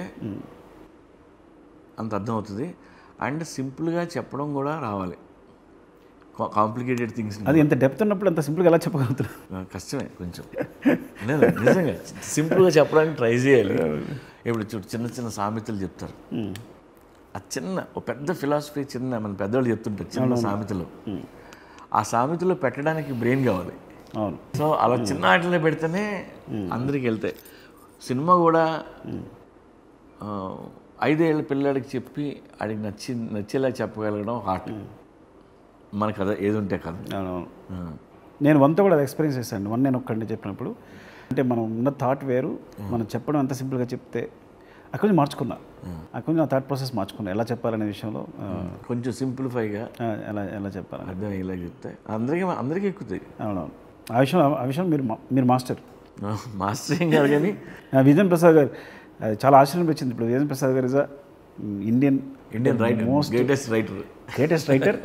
అంత అర్థమవుతుంది అండ్ సింపుల్గా చెప్పడం కూడా రావాలి కాంప్లికేటెడ్ థింగ్స్
అది ఎంత డెప్త్ ఉన్నప్పుడు అంత సింపుల్గా ఎలా చెప్పగలుగుతారు
కష్టమే కొంచెం లేదు నిజంగా సింపుల్గా చెప్పడానికి ట్రై చేయాలి ఇప్పుడు చూడు చిన్న చిన్న సామెతలు చెప్తారు ఆ చిన్న ఒక పెద్ద ఫిలాసఫీ చిన్న మన పెద్దవాళ్ళు చెప్తుంటారు చిన్న సామెతలు ఆ సామెతలో పెట్టడానికి బ్రెయిన్ కావాలి
అవును
సో అలా చిన్న ఆటలో పెడితేనే అందరికి వెళ్తాయి సినిమా కూడా ఆ, ఐదేళ్ళ పిల్లాడికి చెప్పి ఆడికి నచ్చి నచ్చేలా చెప్పగలగడం ఒక ఆర్ట్ మన కథ ఏది ఉంటే కథ
అవునవును
ఆ.
నేను వంత కూడా అది ఎక్స్పీరియన్స్ చేశాను వన్ నేను ఒక్కడిని చెప్పినప్పుడు అంటే మనం ఉన్న థాట్ వేరు మనం చెప్పడం అంత సింపుల్గా చెప్తే అక్కడి నుంచి మార్చుకున్నా అక్కడి నుంచి నా థాట్ ప్రాసెస్ మార్చుకున్నా ఎలా చెప్పాలనే విషయంలో ఆ,
కొంచెం సింప్లిఫైగా
ఆ, ఎలా ఎలా చెప్పాలని
అర్థమయ్యేలా చెప్తే అందరికీ అందరికీ ఎక్కుతాయి
అవునవును ఆ విషయం ఆ విషయం మీరు మా- మీరు మాస్టర్
మాస్టర్ ఏం కాదు కానీ
ఆ, విజయన్ ప్రసాద్ గారు అది చాలా ఆశ్చర్యం అనిపించింది ఇప్పుడు Vijayan Prasad garu is Indian
Indian writer greatest writer
greatest writer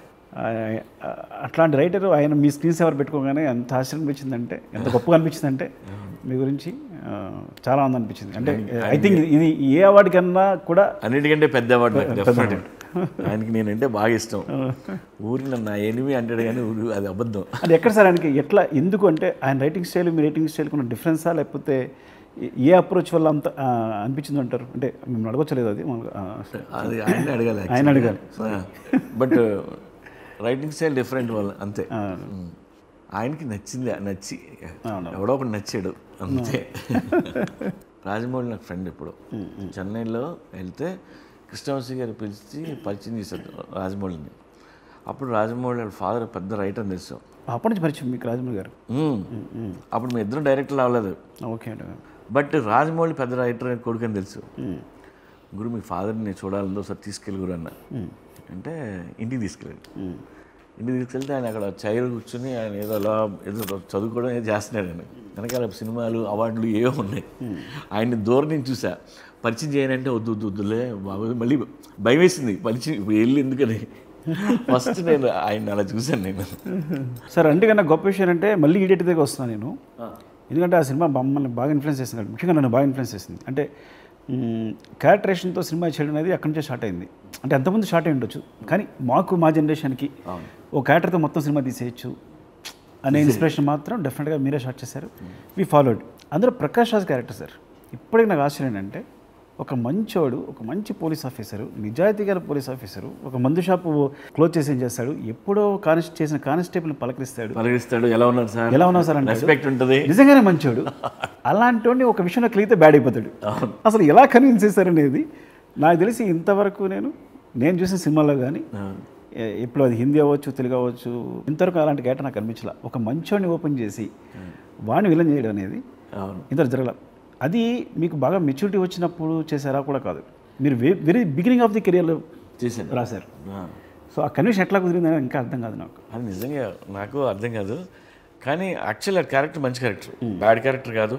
అట్లాంటి రైటర్ ఆయన మీ స్క్రీన్ సేవర్ పెట్టుకోగానే ఎంత ఆశ్చర్యం అనిపించిందంటే ఎంత గొప్పగా అనిపించిందంటే మీ గురించి ఆ, చాలా ఆనందం అనిపించింది అంటే ఐ థింక్ ఇది ఏ అవార్డు కన్నా కూడా
అన్నిటికంటే పెద్ద అవార్డు నాకు డెఫినెట్ ఆయనకి నేనంటే బాగా ఇష్టం ఊరిలో నా ఎనిమి అంటాడు కానీ ఊరు అది అబద్ధం
అది ఎక్కడ సార్ ఆయనకి ఎట్లా ఎందుకు అంటే ఆయన రైటింగ్ స్టైల్ మీ రైటింగ్ స్టైల్ ఉన్న డిఫరెన్సా లేకపోతే ఏ- ఏ అప్రోచ్ వల్ల అంత ఆ, అనిపించింది అంటారు అంటే మిమ్మల్ని అడగొచ్చలేదు అది మామూలుగా, ఆ,
అది ఆయన అడగాలి
ఆయన అడగాలి
బట్ రైటింగ్ స్టైల్ డిఫరెంట్ వల్ల అంతే
ఆ,
ఉమ్. ఆయనకి నచ్చింది నచ్చి
అవును.
ఎవడో ఒకటి నచ్చాడు అంతే రాజమౌళి నాకు ఫ్రెండ్ ఇప్పుడు చెన్నైలో వెళ్తే కృష్ణవంశీ గారు పిలిచి పరిచయం చేశారు రాజమౌళిని అప్పుడు రాజమౌళి వాళ్ళ ఫాదర్ పెద్ద రైటర్ తెలుసు
అప్పటి నుంచి పరిచయం మీకు రాజమౌళి గారు
ఉమ్. అప్పుడు మీ ఇద్దరం డైరెక్టర్లు అవ్వలేదు
ఓకే అండి
బట్ రాజమౌళి పెద్ద రైటర్ కొడుకు అని తెలుసు
ఉమ్,
గురు మీ ఫాదర్ని నేను చూడాలని ఒకసారి తీసుకెళ్ళి గురు అన్న అంటే ఇంటికి తీసుకెళ్ళాడు
ఉమ్,
ఇంటికి తీసుకెళ్తే ఆయన అక్కడ చైర్ కూర్చొని ఆయన ఏదో అలా ఏదో చదువుకోవడం ఏదో చేస్తున్నాడు ఆయన వెనకాల సినిమాలు అవార్డులు ఏవో ఉన్నాయి ఆయన్ని దూరం నుంచి చూసా పరిచయం చేయనంటే వద్దు వద్దు వద్దులే బాబు మళ్ళీ భయం వేసింది పరిచయం ఇప్పుడు వెళ్ళి ఎందుకని ఫస్ట్ నేను ఆయన అలా చూశాను నేను
సార్ అందుకన్నా గొప్ప విషయం అంటే మళ్ళీ ఈడేటి దగ్గర వస్తున్నాను నేను ఎందుకంటే ఆ సినిమా మమ్మల్ని బాగా ఇన్ఫ్లుయెన్స్ చేసింది కాబట్టి ముఖ్యంగా నన్ను బాగా ఇన్ఫ్లుయెన్స్ చేసింది అంటే క్యారెక్టరేషన్తో సినిమా చేయడం అనేది అక్కడి నుంచే స్టార్ట్ అయింది అంటే అంతకుముందు స్టార్ట్ అయి ఉండొచ్చు కానీ మాకు మా జనరేషన్కి ఓ క్యారెక్టర్తో మొత్తం సినిమా తీసేయచ్చు అనే ఇన్స్పిరేషన్ మాత్రం డెఫినెట్గా మీరే స్టార్ట్ చేశారు వి ఫాలోడ్ అందులో ప్రకాష్ రాజ్ క్యారెక్టర్ సార్ ఇప్పటికి నాకు ఆశ్చర్యం ఏంటంటే ఒక మంచోడు ఒక మంచి పోలీస్ ఆఫీసరు నిజాయితీ గల పోలీస్ ఆఫీసరు ఒక మందు షాపు క్లోజ్ చేసి ఏం చేస్తాడు ఎప్పుడో కానిస్ చేసిన కానిస్టేబుల్ని పలకరిస్తాడు
పలకరిస్తాడు ఎలా ఉన్నారు సార్
ఎలా ఉన్నావు సార్ అంటే
రెస్పెక్ట్ ఉంటుంది
నిజంగానే మంచోడు అలాంటి వాడిని ఒక విషయంలో కలిగితే బ్యాడ్ అయిపోతాడు అసలు ఎలా కన్విన్స్ చేశారనేది నాకు తెలిసి ఇంతవరకు నేను నేను చూసిన సినిమాలో కానీ ఏ- ఇప్పుడు అది హిందీ అవ్వచ్చు తెలుగు అవ్వచ్చు ఇంతవరకు అలాంటి క్యారెక్టర్ నాకు అనిపించలే ఒక మంచోడిని ఓపెన్ చేసి వాడిని విలన్ చేయడం అనేది
అవును
ఇంతవరకు జరగల అది మీకు బాగా మెచ్యూరిటీ వచ్చినప్పుడు చేశారా కూడా కాదు మీరు వెరీ బిగినింగ్ ఆఫ్ ది కెరియర్లో
చేశాను
రాశారు
ఆ.
సో ఆ కన్విషన్ ఎట్లా కుదిరిందని ఇంకా అర్థం కాదు నాకు
అది నిజంగా నాకు అర్థం కాదు కానీ యాక్చువల్ క్యారెక్టర్ మంచి క్యారెక్టర్ బ్యాడ్ క్యారెక్టర్ కాదు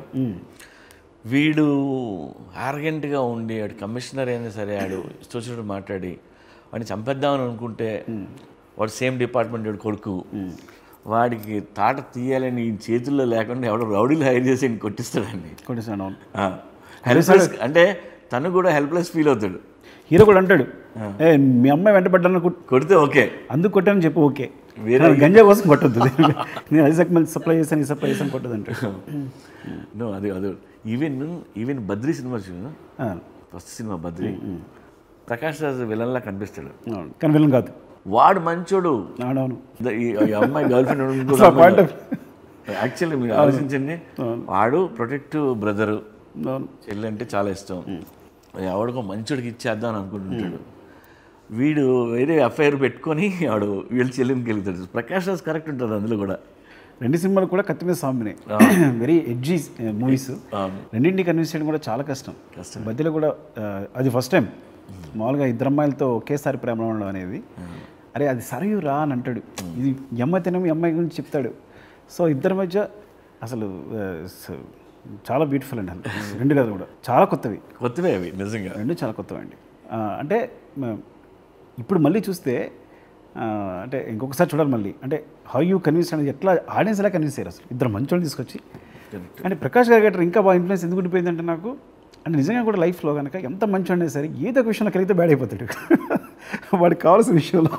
వీడు ఆర్గెంట్గా ఉండి ఆడు కమిషనర్ అయినా సరే ఆడు ఇష్టం మాట్లాడి వాడిని చంపేద్దామని అనుకుంటే వాడు సేమ్ డిపార్ట్మెంట్ వాడు కొడుకు వాడికి తాట తీయాలని ఈ చేతుల్లో లేకుండా ఎవడో రౌడీలు హైర్ చేసి ఈయన్ని కొట్టిస్తాడండి
కొట్టేసాను అవును
హెల్ప్లెస్ అంటే తను కూడా హెల్ప్లెస్ ఫీల్ అవుతాడు
హీరో కూడా అంటాడు ఏ మీ అమ్మాయి వెంటబడ్డాను
కొడితే ఓకే
అందుకు కొట్టాను చెప్పు ఓకే
వేరే-
కానీ గంజా కోసం కొట్టద్దు నేను అది సెగ్మెంట్ సప్లై చేశాను ఈ సప్లై చేశాను కొట్టదు అంటాడు
నో అది అది ఈవెన్ ఈవెన్ బద్రీ సినిమా చూడు
ఆ,
ఫస్ట్ సినిమా బద్రీ ప్రకాష్ రాజ్ విలన్లా కనిపిస్తాడు
అవును కానీ విలన్ కాదు
వాడు మంచోడు
అవునవును
ద- ఈ ఈ అమ్మాయి గర్ల్
అసలు ఆ point of-
ఫ్రెండ్ యాక్చువల్లీ మీరు ఆలోచించండి వాడు ప్రొటెక్టివ్ బ్రదరు
అవును
చెల్లి అంటే చాలా ఇష్టం ఎవడికో మంచోడికి ఇచ్చేద్దాం అని అనుకుంటుంటాడు వీడు వేరే ఎఫ్ఐఆర్ పెట్టుకొని వాడు వీళ్ళ చెల్లికి వెళ్తాడు ప్రకాష్ రాజ్ కరెక్ట్ ఉంటుంది అందులో కూడా
రెండు సినిమాలు కూడా కత్తి మీద సాంబినే వెరీ ఎడ్జీ మూవీస్
అవును.
రెండింటిని కన్విన్స్ చేయడం కూడా చాలా కష్టం
కష్టం.
మధ్యలో కూడా ఆ, అది ఫస్ట్ టైం మామూలుగా ఇద్దరు అమ్మాయిలతో ఒకేసారి ప్రేమ ఉండడం అనేది అరే అది సరయు రా అని అంటాడు ఇది ఈ అమ్మాయి తినము ఈ అమ్మాయి గురించి చెప్తాడు సో ఇద్దరి మధ్య అసలు ఆ, స- చాలా బ్యూటిఫుల్ అండి అసలు రెండు కథలు కూడా చాలా కొత్తవి
కొత్తవే అవి నిజంగా
రెండు చాలా కొత్తవండి ఆ, అంటే మ- ఇప్పుడు మళ్ళీ చూస్తే ఆ, అంటే ఇంకొకసారి చూడాలి మళ్ళీ అంటే హౌ యూ కన్విన్స్ అనేది ఎట్లా ఆడియన్స్ ఎలా కన్విన్స్ అయ్యారు అసలు ఇద్దరు మంచోళ్ళని తీసుకొచ్చి అంటే ప్రకాష్ గారి గట్రా ఇంకా బాగా ఇన్ఫ్లుయెన్స్ ఎందుకు ఉండిపోయిందంటే నాకు అంటే నిజంగా కూడా లైఫ్లో కనుక ఎంత మంచి అయినా సరే ఏదో ఒక విషయంలో కలిగితే బ్యాడ్ అయిపోతాడు వాడికి కావాల్సిన విషయంలో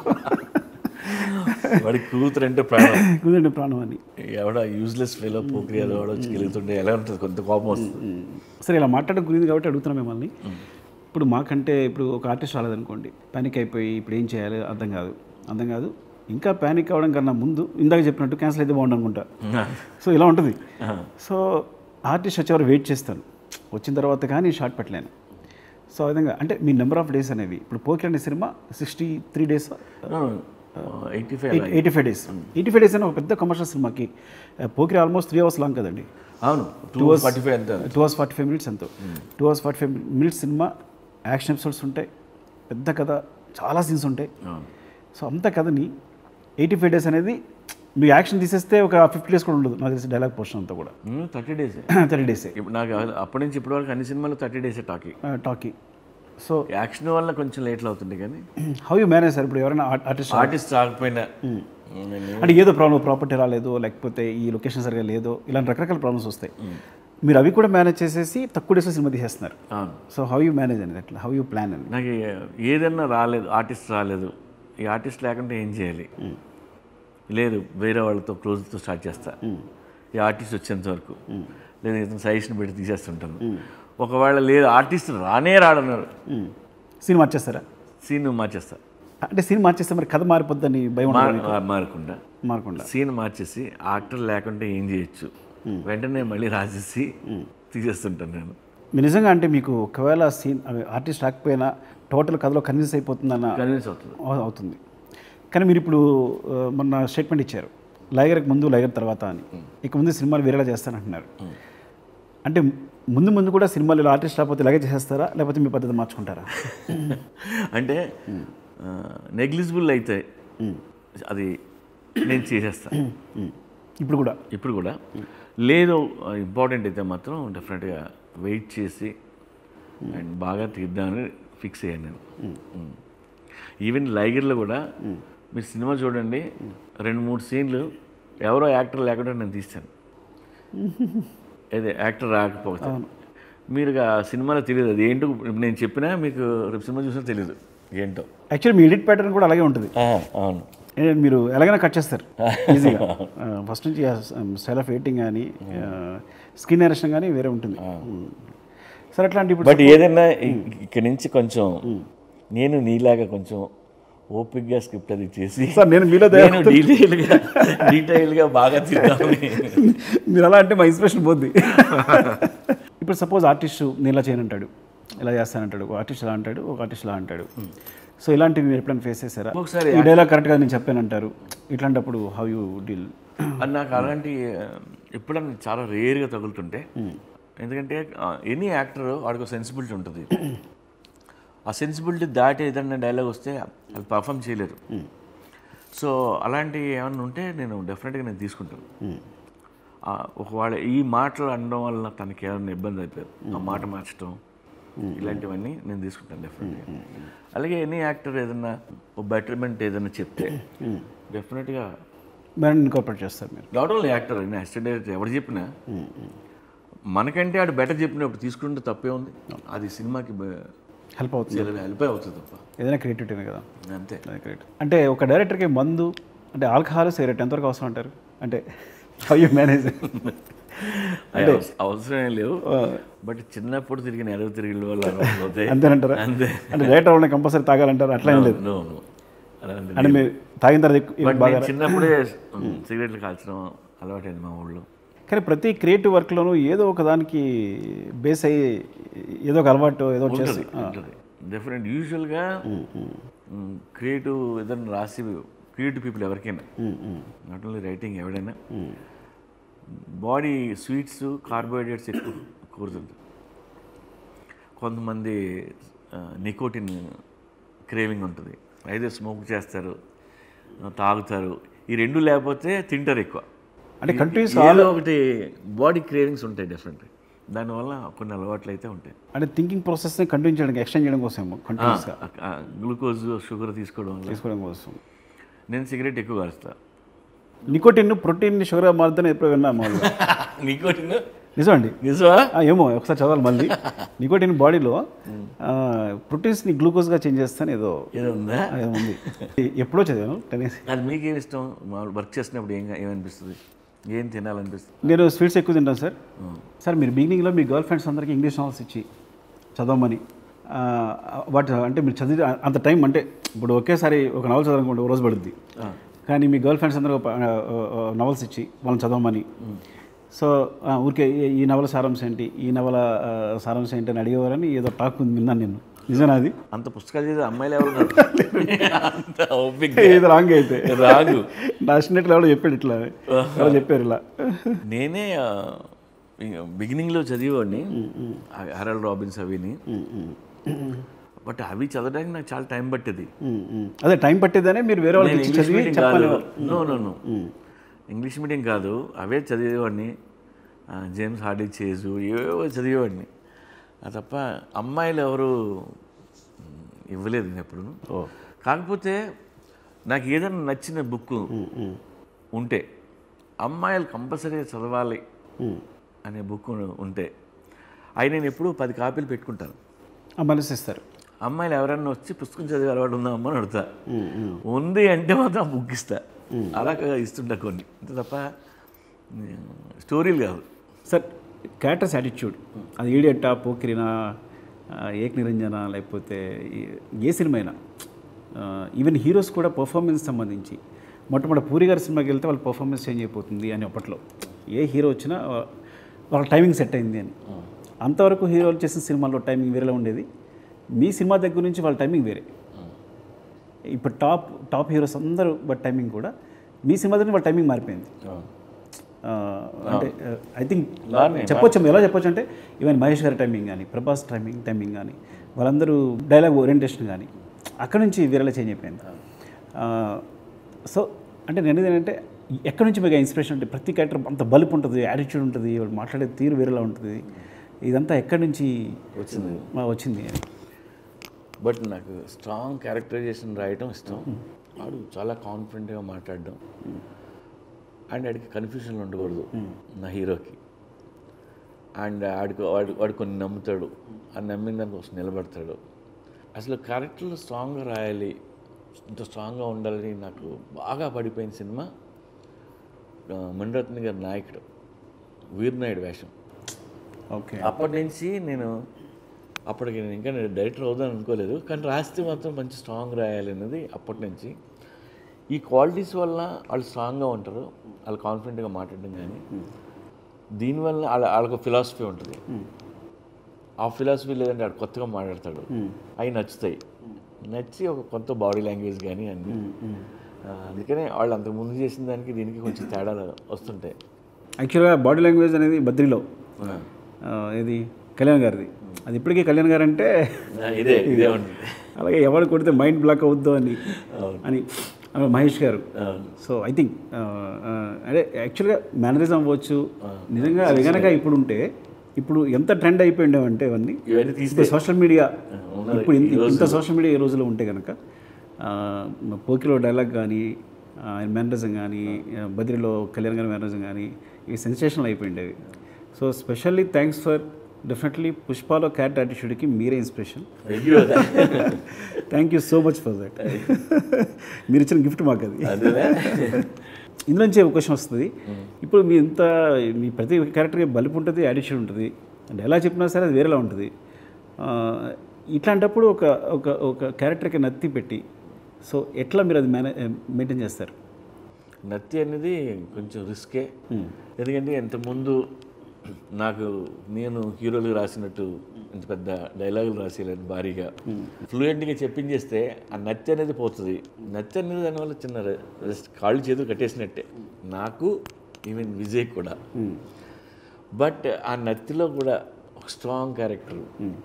వాడి కూతురు అంటే ప్రాణం
కుదండి ప్రాణం అని
ఎవడ యూజ్లెస్ ఫెయిల్ పోక్రియాలు వాడు వచ్చి గెలుగుతుంటే ఎలా ఉంటుంది కొంత కోపం వస్తుంది
సరే ఇలా మాట్లాడడం గురించి కాబట్టి అడుగుతున్నాం మిమ్మల్ని ఇప్పుడు మాకంటే ఇప్పుడు ఒక ఆర్టిస్ట్ రాలేదనుకోండి పానిక్ అయిపోయి ఇప్పుడు ఏం చేయాలి అర్థం కాదు అర్థం కాదు ఇంకా పానిక్ అవ్వడం కన్నా ముందు ఇందాక చెప్పినట్టు క్యాన్సిల్ అయితే బాగుండు అనుకుంటా సో ఇలా ఉంటుంది సో ఆర్టిస్ట్ వచ్చేవారు వెయిట్ చేస్తాను వచ్చిన తర్వాత కానీ షార్ట్ పెట్టలేను సో ఆ విధంగా అంటే మీ నెంబర్ ఆఫ్ డేస్ అనేవి ఇప్పుడు పోకిర్ అనే సినిమా sixty three days
eighty five
eighty five days eighty five days అని ఒక పెద్ద కమర్షియల్ సినిమాకి ఆ, Pokiri almost three hours long కదండి
అవును టూ ఫార్టీ ఫైవ్ ఎంత
two hours forty five minutes ఎంతో two hours forty five minutes సినిమా యాక్షన్ ఎపిసోడ్స్ ఉంటాయి పెద్ద కథ చాలా సీన్స్ ఉంటాయి
అవును
సో అంత కథని ఎయిటీ ఫైవ్ డేస్ అనేది మీ యాక్షన్ తీసేస్తే ఒక ఫిఫ్టీ డేస్ కూడా ఉండదు నాకు తెలిసి డైలాగ్ పోర్షన్ అంతా కూడా
థర్టీ డేస్
థర్టీ డేసే
ఇప్పుడు నాకు అప్పటి నుంచి ఇప్పటి వరకు అన్ని సినిమాలు థర్టీ డేసే టాకీ
టాకీ సో
యాక్షన్ వల్ల కొంచెం లేట్లు అవుతుంది కానీ
హౌ యూ మేనేజ్ సార్ ఇప్పుడు ఎవరైనా ఆర్టిస్ట్
ఆర్టిస్ట్ రాకపోయినా నేను
అంటే ఏదో ప్రాబ్లం ప్రాపర్టీ రాలేదు లేకపోతే ఈ లొకేషన్ సరిగా లేదో ఇలాంటి రకరకాల ప్రాబ్లమ్స్ వస్తాయి మీరు అవి కూడా మేనేజ్ చేసేసి తక్కువ డేస్లో సినిమా తీసేస్తున్నారు
అవును
సో హౌ యూ మేనేజ్ అనేది అట్లా హౌ యూ ప్లాన్ అని
నాకు ఏదన్నా రాలేదు ఆర్టిస్ట్ రాలేదు ఈ ఆర్టిస్ట్ లేకుంటే ఏం చేయాలి లేదు వేరే వాళ్ళతో క్లోజ్తో స్టార్ట్ చేస్తా ఈ ఆర్టిస్ట్ వచ్చేంత వరకు లేదా ఇతను సజెషన్ పెట్టి తీసేస్తుంటాను ఒకవేళ లేదు ఆర్టిస్ట్ రానే రాడన్నారు
సీన్ మార్చేస్తారా
సీన్ మార్చేస్తా
అంటే సీన్ మార్చేస్తే మరి కథ మారిపోద్దని భయం ఉండదు
మార్- మారకుండా
మారకుండా
సీన్ మార్చేసి ఆక్టర్ లేకుంటే ఏం చేయొచ్చు వెంటనే మళ్ళీ రాసేసి తీసేస్తుంటాను నేను
మీరు నిజంగా అంటే మీకు ఒకవేళ సీన్ ఆర్టిస్ట్ రాకపోయినా టోటల్ కథలో కన్విన్స్ అయిపోతుందన్న
కన్విన్స్ అవుతుంది
అవ- అవుతుంది కానీ మీరు ఇప్పుడు ఆ, మొన్న స్టేట్మెంట్ ఇచ్చారు లైగర్కి ముందు లైగర్ తర్వాత అని ఇక ముందు సినిమాలు వేరేలా చేస్తానంటున్నారు అంటే ముందు ముందు కూడా సినిమాలు ఇలా ఆర్టిస్ట్ రాకపోతే ఇలాగే చేసేస్తారా లేకపోతే మీ పద్ధతి మార్చుకుంటారా
అంటే నెగ్లిజిబుల్ అయితే అది నేను చేసేస్తాను
ఉమ్. ఇప్పుడు కూడా
ఇప్పుడు కూడా లేదు ఇంపార్టెంట్ అయితే మాత్రం డెఫినెట్గా వెయిట్ చేసి అండ్ బాగా తీద్దామని ఫిక్స్ అయ్యాను నేను ఈవెన్ లైగర్లో కూడా మీరు సినిమా చూడండి రెండు మూడు సీన్లు ఎవరో యాక్టర్ లేకుండా నేను తీస్తాను అదే యాక్టర్ రాకపోతే మీరు ఆ సినిమాలో తెలియదు అది ఏంటో ఇప్పుడు నేను చెప్పినా మీకు రేపు సినిమా చూసినా తెలియదు ఏంటో
యాక్చువల్లీ మీ ఎడిట్ ప్యాటర్న్ కూడా అలాగే ఉంటుంది
అవును
ఏ, మీరు ఎలాగైనా కట్ చేస్తారు ఈజీగా ఫస్ట్ నుంచి స్టైల్ ఆఫ్ ఎయిటింగ్ కానీ స్కిన్ ఎరేషన్ కానీ వేరే ఉంటుంది ఉమ్. సరే అట్లాంటి ఇప్పుడు
బట్ ఏదైనా ఇ- ఇక్కడి నుంచి కొంచెం నేను నీలాగా కొంచెం ఓపిక్గా స్క్రిప్ట్ అది చేసి
సార్ నేను మీలో
నేను డీటెయిల్గా డీటెయిల్గా బాగా తింటామని
మీరు అలా అంటే మా ఇన్స్పిరేషన్ పోద్ది ఇప్పుడు సపోజ్ ఆర్టిస్ట్ నేను ఇలా చేయనంటాడు ఇలా చేస్తానంటాడు ఒక ఆర్టిస్ట్ ఇలా అంటాడు ఒక ఆర్టిస్ట్ ఇలా అంటాడు సో ఇలాంటివి మీరు ఎప్పుడైనా ఫేస్ చేశారా
ఒకసారి
ఈ డైలాగ్ కరెక్ట్గా నేను చెప్పానంటారు ఇట్లాంటప్పుడు హౌ యూ డీల్
అది నాకు అలాంటి ఆ, ఎప్పుడన్నా చాలా రేర్గా తగులుతుంటే ఎందుకంటే ఎనీ యాక్టర్ వాడికి సెన్సిబిలిటీ ఉంటుంది ఆ సెన్సిబిలిటీ దాటి ఏదన్నా డైలాగ్ వస్తే అది పర్ఫామ్ చేయలేరు సో అలాంటి ఏమన్నా ఉంటే నేను డెఫినెట్గా నేను తీసుకుంటాను ఆ, ఒకవేళ ఈ మాటలు అనడం వల్ల తనకి ఏమైనా ఇబ్బంది అయిపోయారు ఆ మాట మార్చడం ఇలాంటివన్నీ నేను తీసుకుంటాను డెఫినెట్గా అలాగే ఎనీ యాక్టర్ ఏదన్నా ఓ బెటర్మెంట్ ఏదైనా చెప్తే డెఫినెట్గా
మరి ఇన్కార్పొరేట్ చేస్తారు మీరు
నాట్ ఓన్లీ యాక్టర్ అయినా అసిస్టెంట్ డైరెక్టర్ ఎవరు చెప్పినా మనకంటే ఆడు బెటర్ చెప్పినప్పుడు తీసుకుంటే తప్పే ఉంది అది సినిమాకి
హెల్ప్ అవుతుంది
హెల్ప్ అవుతుంది తప్ప
ఏదైనా క్రియేటివిటీనే కదా
అంతే
అది గ్రేట్ అంటే ఒక డైరెక్టర్కి మందు అంటే ఆల్కహాల్ సిగరెట్ ఎంతవరకు అవసరం అంటారు అంటే హౌ యూ మేనేజ్
అవి అవస- అవసరం ఏం లేవు బట్ చిన్నప్పుడు తిరిగిన ఎడవ తిరిగిన వల్ల పోతే
అంతేనంటారా
అంతే
అంటే డైరెక్టర్ వాళ్ళని కంపల్సరీ తాగాలంటారు అట్లా ఏం లేదు
No, no. అలాంటి
అంటే మీరు తాగిన తర్వాత ఎక్కువ-
బట్
బాగా
నేను చిన్నప్పుడే సిగరెట్లు కాల్చడం అలవాటైంది మా ఊళ్ళో
కానీ ప్రతి క్రియేటివ్ వర్క్లోనూ ఏదో ఒక దానికి బేస్ అయ్యి ఏదో ఒక అలవాటు ఏదో ఒకటి చేసి
ఉంటుంది డెఫినెట్ యూజువల్గా క్రియేటివ్ ఏదైనా రాసి క్రియేటివ్ పీపుల్ ఎవరికైనా నాట్ ఓన్లీ రైటింగ్ ఎవడైనా బాడీ స్వీట్స్ కార్బోహైడ్రేట్స్ ఎక్కువ కోరుతుంది కొంతమంది నికోటిన్ క్రేవింగ్ ఉంటుంది అయితే స్మోక్ చేస్తారు ఆ, తాగుతారు ఈ రెండు లేకపోతే తింటారు ఎక్కువ
అంటే కంటిన్యూస్
ఏదో ఒకటి బాడీ క్రేవింగ్స్ ఉంటాయి డెఫినెట్ దానివల్ల కొన్ని అలవాట్లు అయితే ఉంటాయి
అంటే థింకింగ్ ప్రాసెస్ని కంటిన్యూ చేయడానికి ఎక్స్టెండ్ చేయడం కోసం కంటిన్యూస్గా
గ్లూకోజ్ షుగర్ తీసుకోవడం వల్ల
తీసుకోవడం కోసం
నేను సిగరెట్ ఎక్కువ కాలుస్తా
నికోటిన్ ప్రోటీన్ షుగర్ మారుతుందని ఎప్పుడు విన్నా మామూలుగా
నికోటిన్
నిజం అండి
నిజమా
ఆ, ఏమో ఒకసారి చదవాలి మళ్ళీ నికోటిన్ బాడీలో ప్రోటీన్స్ని గ్లూకోజ్గా చేంజ్ చేస్తాను ఏదో
ఏదో ఉందా
ఆ, ఏదో ఉంది ఎప్పుడో చదివాను టెన్ ఇయర్స్
అది మీకేం ఇష్టం మామూలు వర్క్ చేసినప్పుడు ఏం ఏమనిపిస్తుంది ఏం తినాలనిపిస్తుంది
నేను స్వీట్స్ ఎక్కువ తింటాను సార్ సార్ మీరు బిగినింగ్లో మీ గర్ల్ ఫ్రెండ్స్ అందరికీ ఇంగ్లీష్ నావల్స్ ఇచ్చి చదవమని ఆ, వాటి అంటే మీరు చదివి అంత టైం అంటే ఇప్పుడు ఒకేసారి ఒక నవల్ చదవాలనుకోండి ఒక రోజు పడుద్ది కానీ మీ గర్ల్ ఫ్రెండ్స్ అందరూ నవల్స్ ఇచ్చి వాళ్ళని చదవమని సో ఆ, ఊరికే ఈ- ఈ నవల సారాంశం ఏంటి ఈ నవల ఆ, సారాంశం ఏంటి అని అడిగేవారని ఏదో టాక్ ఉంది విన్నాను నేను నిజనా అది
అంత పుస్తకాలు చదివే అమ్మాయిలు ఎవరు ఉన్నారు? అంత ఓపిక
ఇది రాంగ్ అయితే
రాగు
రాసినట్లు ఎవడో చెప్పాడు ఇట్లా ఎవరో చెప్పారు ఇలా
నేనే బిగినింగ్లో చదివేవాడిని హెరల్డ్ రాబిన్స్ అవిని బట్ అవి చదవడానికి నాకు చాలా టైం పట్టేది
ఉమ్, ఉమ్. అదే టైం పట్టేదనే మీరు వేరే వాళ్ళకి
నేను
ఇచ్చి
ఇంగ్లీష్
చదివి
మీడియం
చెప్పాలి
కాదు no no no English medium కాదు అవే చదివేవాడిని ఆ, జేమ్స్ హార్డీ చేజు ఏవేవో చదివేవాడిని ఆ తప్ప అమ్మాయిలు ఎవరు మ్, ఇవ్వలేదు నేను ఎప్పుడు
ఓ
కాకపోతే నాకు ఏదైనా నచ్చిన బుక్ ఉంటే అమ్మాయిలు కంపల్సరీగా చదవాలి అనే బుక్ ఉంటే అవి నేను ఎప్పుడూ పది కాపీలు పెట్టుకుంటాను
మనసిస్తారు
అమ్మాయిలు ఎవరన్నా వచ్చి పుస్తకం చదివే అలవాటు ఉందా అమ్మని అడుగుతా ఉంది అంటే మాత్రం ఆ బుక్ ఇస్తా అలా ఇస్తుంటా కొన్ని అంతే తప్ప ఉమ్, స్టోరీలు కాదు
సార్ క్యారెక్టర్స్ యాటిట్యూడ్ అది ఈడియట్టా పోకిరినా ఆ, ఏక్ నిరంజన లేకపోతే ఈ- ఏ సినిమా అయినా ఈవెన్ హీరోస్ కూడా పర్ఫార్మెన్స్ సంబంధించి మొట్టమొదటి పూరి గారి సినిమాకి వెళ్తే వాళ్ళ పర్ఫార్మెన్స్ చేంజ్ అయిపోతుంది అని అప్పట్లో ఏ హీరో వచ్చినా వా- వాళ్ళ టైమింగ్ సెట్ అయింది అని అంతవరకు హీరోలు చేసిన సినిమాల్లో టైమింగ్ వేరేలా ఉండేది మీ సినిమా దగ్గర నుంచి వాళ్ళ టైమింగ్ వేరే ఇప్పుడు టాప్ టాప్ హీరోస్ అందరూ బట్ టైమింగ్ కూడా మీ సినిమా దగ్గర వాళ్ళ టైమింగ్ మారిపోయింది ఆ, అంటే ఐ థింక్ చెప్పొచ్చు ఎలా చెప్పొచ్చు అంటే ఈవెన్ మహేష్ గారి టైమింగ్ కానీ ప్రభాస్ టైమింగ్ టైమింగ్ కానీ వాళ్ళందరూ డైలాగ్ ఓరియంటేషన్ కానీ అక్కడ నుంచి వేరేలా చేంజ్ అయిపోయింది సో అంటే నేను అనేది ఏంటంటే ఎక్కడి నుంచి మీకు ఇన్స్పిరేషన్ అంటే ప్రతి క్యారెక్టర్ అంత బలుపు ఉంటుంది యాటిట్యూడ్ ఉంటుంది వాళ్ళు మాట్లాడే తీరు వేరేలా ఉంటుంది ఇదంతా ఎక్కడి నుంచి
వచ్చింది
ఆ, వచ్చింది అని
బట్ నాకు స్ట్రాంగ్ క్యారెక్టరైజేషన్ రాయటం ఇష్టం వాడు చాలా కాన్ఫిడెంట్గా మాట్లాడడం అండ్ ఆడికి కన్ఫ్యూజన్ ఉండకూడదు నా హీరోకి అండ్ ఆడికి వాడు వాడు కొన్ని నమ్ముతాడు ఆ నమ్మిన దానికోసం నిలబడతాడు అసలు క్యారెక్టర్లు స్ట్రాంగ్గా రాయాలి ఇంత స్ట్రాంగ్గా ఉండాలని నాకు బాగా పడిపోయిన సినిమా ఆ, మణిరత్న గారి నాయకుడు వీరనాయుడు వేషం
ఓకే
అప్పటి నుంచి నేను అప్పటికి నేను ఇంకా నేను డైరెక్టర్ అవుదాను అనుకోలేదు కానీ రాస్తే మాత్రం మంచి స్ట్రాంగ్ రాయాలి అనేది అప్పటి నుంచి ఈ క్వాలిటీస్ వల్ల వాళ్ళు స్ట్రాంగ్గా ఉంటారు వాళ్ళు కాన్ఫిడెంట్గా మాట్లాడడం కానీ దీనివల్ల వాళ్ళ వాళ్ళకు ఫిలాసఫీ ఉంటుంది ఆ ఫిలాసఫీ లేదంటే వాడు కొత్తగా మాట్లాడతాడు అవి నచ్చుతాయి నచ్చి ఒక కొత్త బాడీ లాంగ్వేజ్ కానీ అన్ని ఆ, అందుకనే వాళ్ళు అంతకు ముందు చేసిన దానికి దీనికి కొంచెం తేడాలు వస్తుంటాయి
యాక్చువల్గా బాడీ లాంగ్వేజ్ అనేది బద్రిలో
ఆ.
ఆ, ఇది కళ్యాణ్ గారిది అది ఇప్పటికీ కళ్యాణ్ గారు అంటే
ఇదే ఇదే ఉంటుంది
అలాగే ఎవరు కొడితే మైండ్ బ్లాక్ అవుద్దో అని అని ఆ, మహేష్ గారు
అవును.
సో ఐ థింక్ అదే యాక్చువల్గా మేనరిజం అవ్వచ్చు నిజంగా అది కనుక ఇప్పుడు ఉంటే ఇప్పుడు ఎంత ట్రెండ్ అయిపోయిండేవంటే అవన్నీ
ఇవన్నీ తీస్తే
ఇప్పుడు సోషల్ మీడియా
ఉన్నది.
ఇప్పుడు ఇంత ఇంత సోషల్ మీడియా ఈ రోజులో ఉంటే కనుక పోకిలో డైలాగ్ కానీ ఆయన మేనరిజం కానీ ఆ, బద్రిలో కళ్యాణ్ గారి మేనరిజం కానీ ఇవి సెన్సేషనల్ అయిపోయిండేవి so specially thanks for definitely పుష్పాలో క్యారెక్ట్ యాటిట్యూడ్కి మీరే ఇన్స్పిరేషన్
అయ్యో
thank you so much for that మీరు ఇచ్చిన గిఫ్ట్ మాకు అది
అదేనా
ఇందులోంచి ఒక క్వశ్చన్ వస్తుంది ఇప్పుడు మీ ఇంత మీ ప్రతి క్యారెక్టర్కి బలుపు ఉంటుంది యాటిట్యూడ్ ఉంటుంది అంటే ఎలా చెప్పినా సరే అది వేరేలా ఉంటుంది ఆ, ఇట్లాంటప్పుడు ఒక ఒక ఒక క్యారెక్టర్కి నత్తి పెట్టి సో ఎట్లా మీరు అది మేనే మెయింటైన్ చేస్తారు
నత్తి అనేది కొంచెం రిస్కే ఎందుకంటే ఇంతకుముందు నాకు నేను హీరోలు రాసినట్టు ఇంత పెద్ద డైలాగులు రాసేయాలని భారీగా ఫ్లూయెంట్గా చెప్పించేస్తే ఆ నత్తి అనేది పోతుంది నత్తి అనేది దానివల్ల చిన్న రె- రెస్ట్ కాళ్ళు చేతులు కట్టేసినట్టే నాకు ఈవెన్ విజయ్ కూడా బట్ ఆ నత్తిలో కూడా ఒక స్ట్రాంగ్ క్యారెక్టర్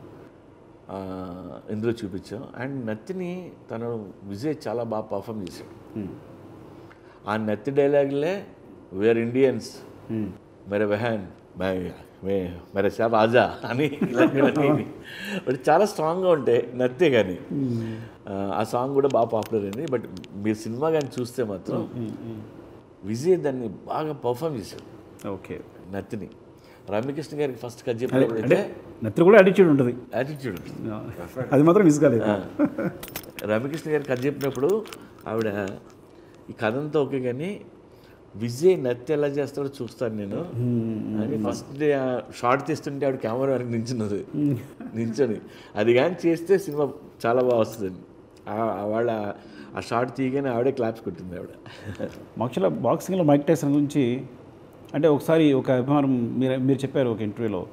ఇందులో చూపించాం అండ్ నత్తిని తను విజయ్ చాలా బాగా పర్ఫామ్ చేశాడు ఆ నత్తి డైలాగులే వేర్ ఇండియన్స్ మెరే బెహన్ మెరే షా రాజా అని ఇలాంటివన్నీ బట్ చాలా స్ట్రాంగ్గా ఉంటాయి నత్తే కానీ ఆ సాంగ్ కూడా బాగా పాపులర్ అయింది బట్ మీరు సినిమా కానీ చూస్తే మాత్రం విజయ్ దాన్ని బాగా పర్ఫామ్ చేశాడు
ఓకే
నత్తిని రమ్యకృష్ణ గారికి ఫస్ట్ కట్
అంటే
చెప్పినప్పుడు
నత్తి కూడా యాటిట్యూడ్ ఉంటుంది
యాటిట్యూడ్
అది మాత్రం మిస్ కాలేదు
రమ్యకృష్ణ గారికి కథ చెప్పినప్పుడు ఆవిడ ఈ కథ అంతా ఓకే కానీ విజయ్ నత్తి ఎలా చేస్తాడో చూస్తాను నేను అని ఫస్ట్ డే షార్ట్ తీస్తుంటే ఆవిడ కెమెరా వరకు నించున్నది నించొని అది కానీ చేస్తే సినిమా చాలా బాగా వస్తుంది వాళ్ళ ఆ షార్ట్ తీయగానే ఆవిడే క్లాప్స్ కొట్టింది ఆవిడ
యాక్చువల్గా బాక్సింగ్లో మైక్ టైసన్ గురించి అంటే ఒకసారి ఒక అభిమానం మీరు మీరు చెప్పారు ఒక ఇంటర్వ్యూలో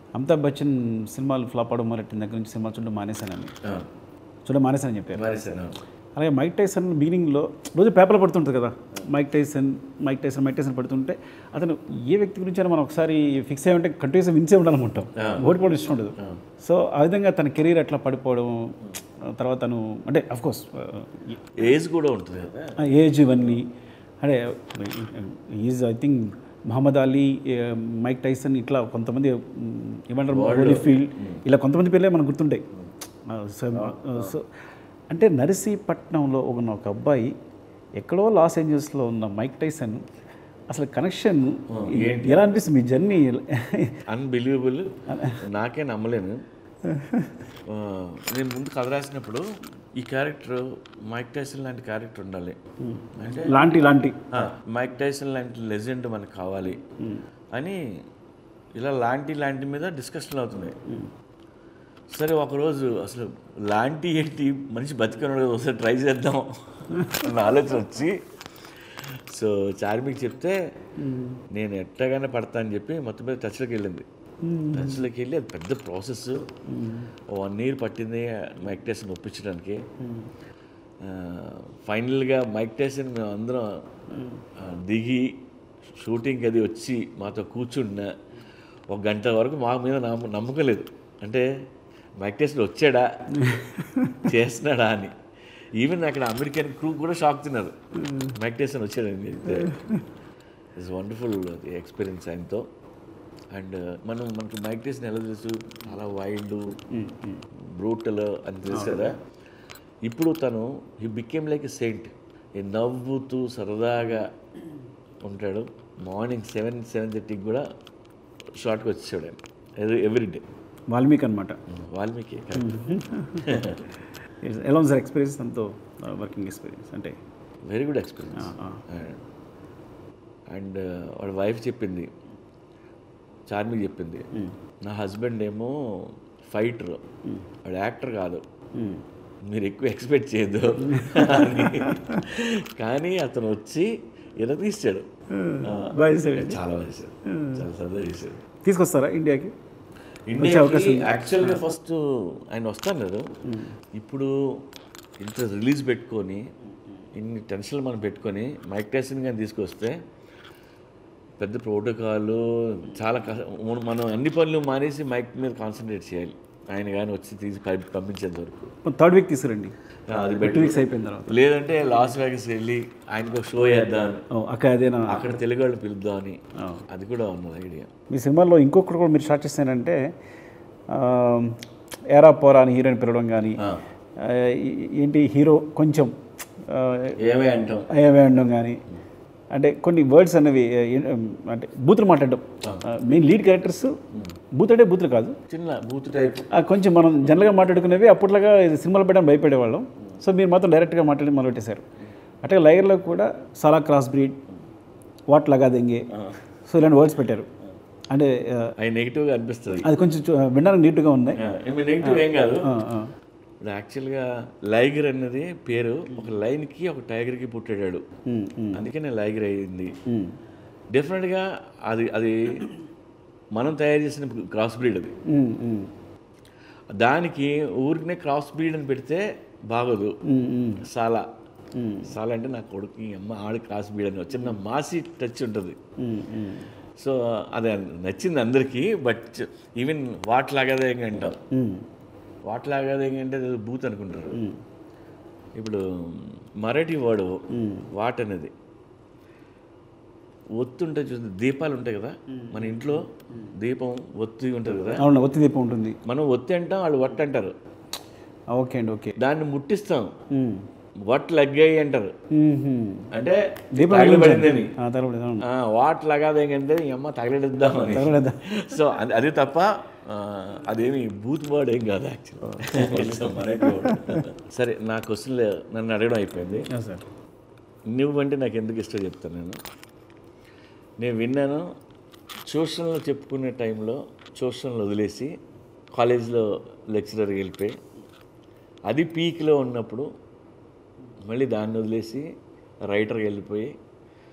అమితాబ్ బచ్చన్ సినిమాలు ఫ్లాప్ అవడం మొదలెట్టిన దగ్గర నుంచి సినిమా చూడడం మానేశానని చూడడం మానేశానని చెప్పారు అలాగే మైక్ టైసన్ బిగినింగ్లో రోజు పేపర్లో పడుతుంటుంది కదా Mike Tyson Mike Tyson Mike Tyson పడుతుంటే అతను ఏ వ్యక్తి గురించి అయినా మనం ఒకసారి ఫిక్స్ అయ్యి ఉంటే కంటిన్యూస్గా విన్సే ఉండాలనుకుంటాం ఓడిపోవడం ఇష్టం ఉండదు సో ఆ విధంగా తన కెరీర్ అట్లా పడిపోవడం తర్వాత తను అంటే అఫ్కోర్స్
ఏజ్ కూడా ఉంటుంది కదా
ఏజ్ ఇవన్నీ అంటే is I think Muhammad Ali ఏ, మైక్ టైసన్ ఇట్లా కొంతమంది మ్, ఏమంటారు హోలీఫీల్డ్ ఇలా కొంతమంది పేర్లే మనకు గుర్తుంటాయి ఆ, సో ఆ, సో అంటే నరసీపట్నంలో ఒక ఒక అబ్బాయి ఎక్కడో లాస్ ఏంజల్స్లో ఉన్న మైక్ టైసన్ అసలు కనెక్షన్ ఎలా అనిపిస్తుంది మీ జర్నీ
అన్బిలీవబుల్ నాకే నమ్మలేను ఆ, నేను ముందు కథ రాసినప్పుడు ఈ క్యారెక్టర్ మైక్ టైసన్ లాంటి క్యారెక్టర్ ఉండాలి అంటే
లాంటి లాంటి
ఆ, మైక్ టైసన్ లాంటి లెజెండ్ మనకు కావాలి అని ఇలా లాంటి లాంటి మీద డిస్కషన్లు అవుతున్నాయి సరే ఒకరోజు అసలు లాంటి ఏంటి మనిషి బతికన్నాడు కదా, ఒకసారి ట్రై చేద్దాం అన్న ఆలోచన వచ్చి సో చార్మికి చెప్తే నేను ఎట్టగానే పడతా అని చెప్పి మొత్తం మీద టచ్లోకి వెళ్ళింది టచ్లోకి వెళ్ళి అది పెద్ద ప్రాసెస్ వన్ ఇయర్ పట్టింది మైక్ టైసన్ ఒప్పించడానికి ఫైనల్గా మైక్ టైసన్ మేము అందరం ఆ, దిగి షూటింగ్కి అది వచ్చి మాతో కూర్చున్న ఒక గంట వరకు మా మీద నమ్మ నమ్మకం లేదు అంటే మైక్ టైసన్ వచ్చాడా చేస్తున్నాడా అని ఈవెన్ అక్కడ అమెరికన్ క్రూ కూడా షాక్ తిన్నారు మైక్ టైసన్ వచ్చాడని చెప్తే ఇట్స్ వండర్ఫుల్ ఎక్స్పీరియన్స్ ఆయనతో అండ్ మనం మనకి మైక్ టైసన్ ఎలా తెలుసు చాలా వైల్డ్ బ్రూటల్ అని తెలుసు కదా ఇప్పుడు తను he became like a saint ఈ నవ్వుతూ సరదాగా ఉంటాడు మార్నింగ్ సెవెన్ సెవెన్ థర్టీకి కూడా షార్ట్కి వచ్చేసాడు ఆయన ఎవ్రీ డే
వాల్మీకి అనమాట
వాల్మీకి
ఎలా ఉంది సార్ ఎక్స్పీరియన్స్ అంతా వర్కింగ్ ఎక్స్పీరియన్స్ అంటే
వెరీ గుడ్ ఎక్స్పీరియన్స్ అండ్ వాడి వైఫ్ చెప్పింది చార్మి చెప్పింది నా హస్బెండ్ ఏమో ఫైటర్ వాడు యాక్టర్ కాదు మీరు ఎక్కువ ఎక్స్పెక్ట్ చేయొద్దు అని. కానీ అతను వచ్చి ఇలా తీసాడు
బాగా చేశారు.
చాలా బాగా చేశాడు చాలా సరదా చేశాడు
తీసుకొస్తారా ఇండియాకి
ఇండియాకి యాక్చువల్గా ఫస్ట్ ఆయన వస్తాను ఇప్పుడు ఇంత రిలీజ్ పెట్టుకొని ఇన్ని టెన్షన్లు మనం పెట్టుకొని మైక్ టైసన్ కానీ తీసుకొస్తే పెద్ద ప్రోటోకాల్ చాలా కష్ట మనం అన్ని పనులు మానేసి మైక్ మీద కాన్సన్ట్రేట్ చేయాలి ఆయన కానీ వచ్చి తీసి పం- పంపించేంత వరకు
థర్డ్ వీక్ తీసుకురండి
అది
టూ వీక్స్ అయిపోయిన తర్వాత
లేదంటే లాస్ వేగస్ వెళ్ళి ఆయనకు ఒక షో చేద్దాం
ఓ, అక్క అదేనా
అక్కడ తెలుగు వాళ్ళు పిలుద్దామని అది కూడా ఉన్నది ఐడియా
మీ సినిమాలో ఇంకొకటి కూడా మీరు స్టార్ట్ చేస్తానంటే ఏరా పోరా అని హీరోని పిలవడం కానీ ఏంటి హీరో కొంచెం ఆ,
ఏమే అంటాం
ఏమే అనడం కానీ అంటే కొన్ని వర్డ్స్ అనేవి ఆ, ఏ- అంటే బూతులు మాట్లాడడం మెయిన్ లీడ్ క్యారెక్టర్స్ బూత్ అంటే బూతులు కాదు
చిన్న బూత్ టైప్
ఆ, కొంచెం మనం జనరల్గా మాట్లాడుకునేవి అప్పట్లాగా ఇది సినిమాలు పెట్టడం భయపడేవాళ్ళం సో మీరు మాత్రం డైరెక్ట్గా మాట్లాడి మొదలెట్టేశారు అంటే లైగర్లో కూడా చాలా క్రాస్ బ్రీడ్ వాట్ లగా దెంగే సో ఇలాంటి వర్డ్స్ పెట్టారు అంటే ఆ,
అవి నెగిటివ్గా అనిపిస్తుంది
అది కొంచెం చూ- వినడానికి నీట్గా ఉన్నాయి
నెగిటివ్ ఏం కాదు
ఆ, ఆ.
ఇప్పుడు యాక్చువల్గా లైగర్ అన్నది పేరు ఒక లైన్కి ఒక టైగర్కి పుట్టాడు
ఉమ్, ఉమ్,
అందుకనే లైగర్ అయింది
ఉమ్,
డెఫినెట్గా అది అది మనం తయారు చేసిన క్రాస్ బ్రీడ్ అది
ఉమ్, ఉమ్,
దానికి ఊరికనే క్రాస్ బ్రీడ్ అని పెడితే బాగోదు
ఉమ్, ఉమ్,
సాలా
ఉమ్,
సాలా అంటే నా కొడుకు అమ్మ ఆడ క్రాస్ బ్రీడ్ అని చిన్న మాసి టచ్ ఉంటుంది
ఉమ్, ఉమ్,
సో అది నచ్చింది అందరికీ బట్ ఈవెన్ వాట్ లాగాదే అంటాం
ఉమ్,
వాట్ లాగాదే అంటే అది బూత్ అనుకుంటారు ఇప్పుడు మరాఠీ వర్డ్ వాట్ అనేది ఒత్తు ఉంటాయి చూసి దీపాలు ఉంటాయి కదా మన ఇంట్లో దీపం ఒత్తి ఉంటుంది కదా
అవును ఒత్తి దీపం ఉంటుంది
మనం ఒత్తి అంటాం వాళ్ళు వట్ అంటారు
ఆ, ఓకే అండి ఓకే
దాన్ని ముట్టిస్తాం
ఉమ్,
వట్ లగ్గాయి అంటారు
ఉమ్, ఉమ్.
అంటే
దీపం
తగలబడిందని
ఆ, తగలబడింది అవును
ఆ, వాట్ లగాదేంటంటే ఈ అమ్మ తగలడిద్దామని
తగలదా
సో అది అది తప్ప ఆ, అదేమి బూత్ వర్డ్ ఏం కాదు యాక్చువల్ సరే నా క్వశ్చన్ నన్ను అడగడం అయిపోయింది
సార్
నువ్వంటే నాకు ఎందుకు ఇష్టం చెప్తాను నేను నేను విన్నాను ట్యూషన్లో చెప్పుకునే టైంలో ట్యూషన్లో వదిలేసి కాలేజ్లో లెక్చరర్కి వెళ్ళిపోయి అది పీక్లో ఉన్నప్పుడు మళ్ళీ దాన్ని వదిలేసి రైటర్కి వెళ్ళిపోయి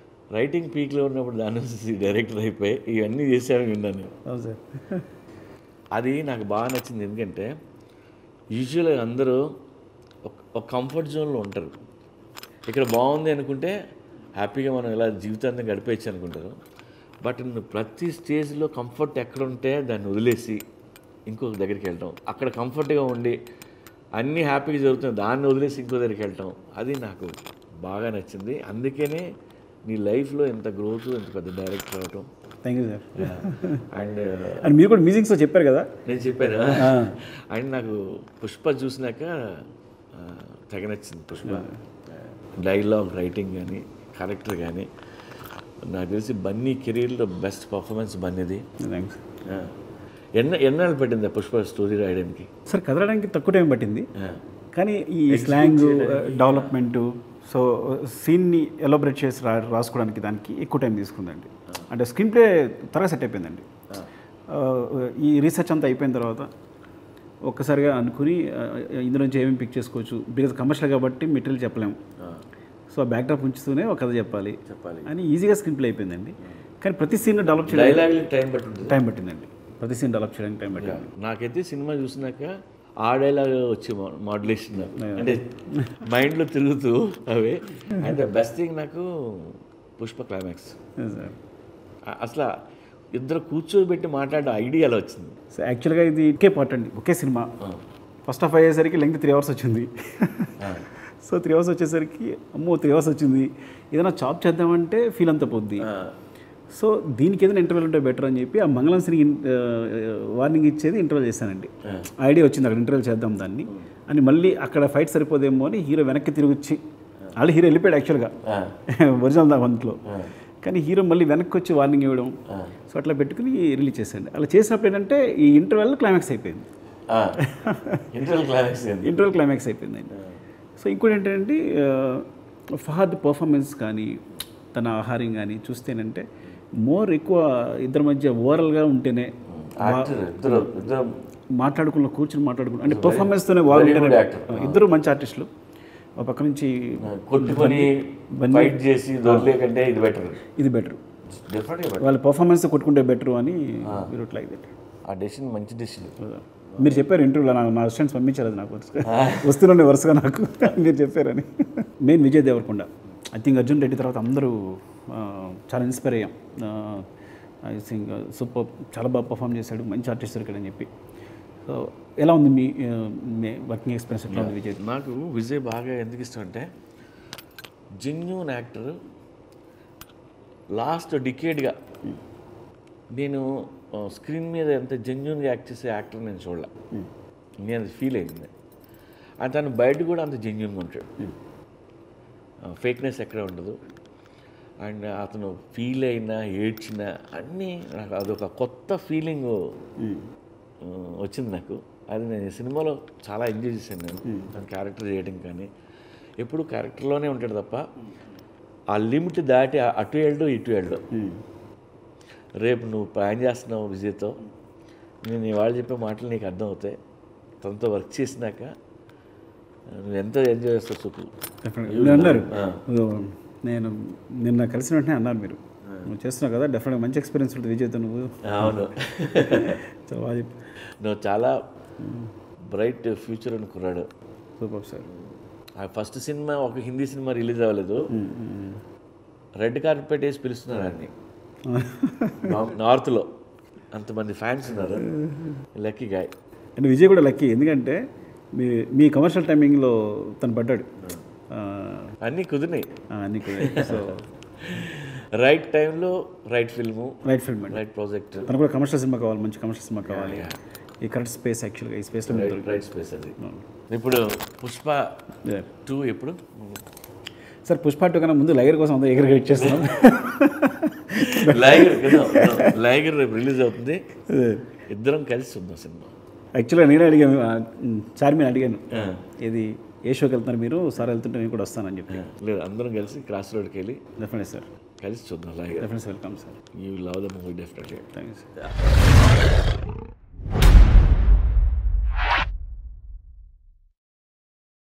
రైటింగ్ పీక్లో ఉన్నప్పుడు దాన్ని వదిలేసి డైరెక్టర్ అయిపోయి ఇవన్నీ చేశాను విన్నాను నేను
అవును సార్
అది నాకు బాగా నచ్చింది ఎందుకంటే యూజువల్గా అందరూ ఒక ఒక కంఫర్ట్ జోన్లో ఉంటారు ఇక్కడ బాగుంది అనుకుంటే హ్యాపీగా మనం ఇలా జీవితాన్ని గడిపేయచ్చు అనుకుంటారు బట్ నువ్వు ప్రతి స్టేజ్లో కంఫర్ట్ ఎక్కడ ఉంటే దాన్ని వదిలేసి ఇంకొక దగ్గరికి వెళ్ళటం అక్కడ కంఫర్ట్గా ఉండి అన్నీ హ్యాపీగా జరుగుతుంది దాన్ని వదిలేసి ఇంకో దగ్గరికి వెళ్ళటం అది నాకు బాగా నచ్చింది అందుకనే నీ లైఫ్లో ఎంత గ్రోత్ ఎంత పెద్ద డైరెక్టర్ అవటం
thank you sir
and
and మీరు కూడా మ్యూజిక్స్లో చెప్పారు కదా
నేను చెప్పాను అండ్ నాకు పుష్ప చూసినాక ఆ, తెగ నచ్చింది పుష్ప డైలాగ్ రైటింగ్ కానీ క్యారెక్టర్ కానీ నాకు తెలిసి బన్నీ కెరీర్లో బెస్ట్ పర్ఫార్మెన్స్ బన్నీది
థ్యాంక్స్
ఆ. ఎన్న ఎన్నాళ్ళు పట్టింది ఆ పుష్ప స్టోరీ రాయడానికి
సార్ కదలడానికి తక్కువ టైం పట్టింది
ఆ.
కానీ ఈ స్లాంగ్ డెవలప్మెంట్ సో సీన్ని ఎలాబరేట్ చేసి రా రాసుకోవడానికి దానికి ఎక్కువ టైం తీసుకుందండి అంటే స్క్రీన్ ప్లే త్వరగా సెట్ అయిపోయిందండి ఆ, ఈ రీసెర్చ్ అంతా అయిపోయిన తర్వాత ఒక్కసారిగా అనుకుని ఆ, ఇందులో నుంచి ఏమేమి పిక్ చేసుకోవచ్చు బికాజ్ కమర్షియల్ కాబట్టి మెటీరియల్ చెప్పలేము
ఆ.
సో ఆ బ్యాక్డ్రాప్ ఉంచుతూనే ఒక కథ చెప్పాలి
చెప్పాలి
అని ఈజీగా స్క్రీన్ ప్లే అయిపోయిందండి కానీ ప్రతి సీన్ డెవలప్ చేయడానికి
డైలాగ్ టైం పట్టింది
టైం పట్టిందండి ప్రతి సీన్ డెవలప్ చేయడానికి టైం పట్టింది
నాకైతే సినిమా చూసినాక ఆ డైలాగ్ వచ్చి మాడ్యులేషన్ నాకు అంటే మైండ్లో తిరుగుతూ అవే అండ్ బెస్ట్ థింగ్ నాకు పుష్ప క్లైమాక్స్
సార్
అసలు ఇద్దరు కూర్చోబెట్టి మాట్లాడే ఐడియా అలా వచ్చింది
సో యాక్చువల్గా ఇది ఒకే పార్ట్ అండి ఒకే సినిమా ఫస్ట్ హాఫ్ అయ్యేసరికి లెంగ్త్ త్రీ అవర్స్ వచ్చింది సో త్రీ అవర్స్ వచ్చేసరికి అమ్మో త్రీ అవర్స్ వచ్చింది ఏదైనా చాప్ చేద్దామంటే ఫీల్ అంతా పోద్ది సో దీనికి ఏదైనా ఇంటర్వెల్ ఉంటే బెటర్ అని చెప్పి ఆ మంగళం సినికి వార్నింగ్ ఇచ్చేది ఇంటర్వెల్ చేశానండి ఐడియా వచ్చింది అక్కడ ఇంటర్వెల్ చేద్దాం దాన్ని అని మళ్ళీ అక్కడ ఫైట్ సరిపోదేమో అని హీరో వెనక్కి తిరిగి వచ్చి ఆల్రెడీ హీరో వెళ్ళిపోయాడు యాక్చువల్గా ఒరిజినల్ దా వంతులో కానీ హీరో మళ్ళీ వెనక్కి వచ్చి వార్నింగ్ ఇవ్వడం సో అట్లా పెట్టుకుని రిలీజ్ చేశాడు అలా చేసినప్పుడు ఏంటంటే ఈ ఇంటర్వెల్ క్లైమాక్స్ అయిపోయింది
ఇంటర్వల్ క్లైమాక్స్
ఇంటర్వెల్ క్లైమాక్స్ అయిపోయిందండి సో ఇంకోటి ఏంటంటే ఆ, ఫహద్ పర్ఫార్మెన్స్ కానీ తన ఆహారం కానీ చూస్తేనంటే మోర్ ఎక్కువ ఇద్దరి మధ్య ఓవరాల్గా ఉంటేనే
యాక్టర్ ఇద్దరు ఇద్దరు
మాట్లాడుకున్న కూర్చుని మాట్లాడుకున్న అంటే పర్ఫార్మెన్స్తోనే బాగుంటేనే
good actor.
ఇద్దరు మంచి ఆర్టిస్టులు ఒక పక్క నుంచి
కొట్టుకొని ఫైట్ చేసి దొరలే కంటే ఇది బెటర్
ఇది బెటర్
డెఫినెట్గా బెటర్
వాళ్ళ పర్ఫార్మెన్స్ కొట్టుకుంటే బెటర్ అని మీరు లైక్ దట్
ఆ డెసిషన్ మంచి డెసిషన్
మీరు చెప్పారు ఇంటర్వ్యూలో నాకు నా స్టూడెంట్స్ పంపించారు అది నాకు వస్తున్నాయి వరుసగా నాకు మీరు చెప్పారని main Vijay Deverakonda I think Arjun Reddy తర్వాత అందరూ ఆ, చాలా ఇన్స్పైర్ అయ్యాం ఐ థింక్ సూపర్ చాలా బాగా పర్ఫామ్ చేశాడు మంచి ఆర్టిస్ట్ దొరికాడని చెప్పి సో ఎలా ఉంది మీ ఆ, మీ వర్కింగ్ ఎక్స్పీరియన్స్ ఎట్లా ఉంది విజయ్
నాకు విజయ్ బాగా ఎందుకు ఇష్టం అంటే జెన్యున్ యాక్టర్ లాస్ట్ డికేడ్గా నేను స్క్రీన్ మీద ఎంత జెన్యున్గా యాక్ట్ చేసే యాక్టర్ నేను చూడలే నేను అది ఫీల్ అయింది అండ్ తను బయట కూడా అంత జెన్యున్గా ఉంటాడు ఫేక్నెస్ ఎక్కడ ఉండదు అండ్ అతను ఫీల్ అయినా ఏడ్చినా అన్నీ నాకు అదొక కొత్త ఫీలింగ్ వచ్చింది నాకు అది నేను ఈ సినిమాలో చాలా ఎంజాయ్ చేశాను నేను తన క్యారెక్టర్ చేయడం కానీ ఎప్పుడు క్యారెక్టర్లోనే ఉంటాడు తప్ప ఆ లిమిట్ దాటి ఆ- అటు వెళ్ళు ఇటు వెళ్ళు రేపు నువ్వు ప్లాన్ చేస్తున్నావు విజయ్తో నేను ఇవాళ చెప్పే మాటలు నీకు అర్థం అవుతాయి తనతో వర్క్ చేసినాక నువ్వు ఎంత ఎంజాయ్ చేస్తావు చూపు
మీరు అన్నారు నేను నిన్న కలిసిన వెంటనే అన్నారు మీరు నువ్వు చేస్తున్నావు కదా డెఫినెట్గా మంచి ఎక్స్పీరియన్స్ ఉంటుంది విజయ్తో నువ్వు
అవును
చాలా బాగా చెప్పి
నువ్వు చాలా బ్రైట్ ఫ్యూచర్ అనుకున్నాడు
సూపర్ సార్
ఆ ఫస్ట్ సినిమా ఒక హిందీ సినిమా రిలీజ్ అవ్వలేదు రెడ్ కార్పెట్ వేసి పిలుస్తున్నారు అన్ని నార్త్లో అంతమంది ఫ్యాన్స్ ఉన్నారు లక్కీ గాయ్
అండ్ విజయ్ కూడా లక్కీ ఎందుకంటే మీ మీ కమర్షియల్ టైమింగ్లో తను పడ్డాడు ఆ,
అన్నీ కుదిరినాయి
ఆ, అన్నీ కూడా సో
రైట్ టైంలో రైట్ ఫిల్ము
రైట్ ఫిల్మ్ అండి
రైట్ ప్రాజెక్ట్
తనకు కూడా కమర్షియల్ సినిమా కావాలి మంచి కమర్షియల్ సినిమా కావాలి ఈ కరెక్ట్ స్పేస్ యాక్చువల్గా ఈ స్పేస్లో మీరు
రైట్ రైట్ స్పేస్ అది ఇప్పుడు పుష్ప
Yeah.
టూ ఎప్పుడు
సార్ పుష్ప టూ కన్నా ముందు లైగర్ కోసం అందరూ ఎగర్ వెయిట్ చేస్తున్నాం
లైగర్ కదా లైగర్ రేపు రిలీజ్ అవుతుంది ఇద్దరం కలిసి చూద్దాం సినిమా
యాక్చువల్గా నేనే అడిగాను ఆ, చార్మిని అడిగాను ఇది ఏ షోకి వెళ్తున్నారు మీరు సార్ వెళ్తుంటే నేను కూడా వస్తానని చెప్పి
లేదు అందరం కలిసి క్రాస్ రోడ్కి వెళ్ళి
డెఫినెట్ సార్
కలిసి చూద్దాం Liger
definite welcome sir
you love the movie definitely
thank you sir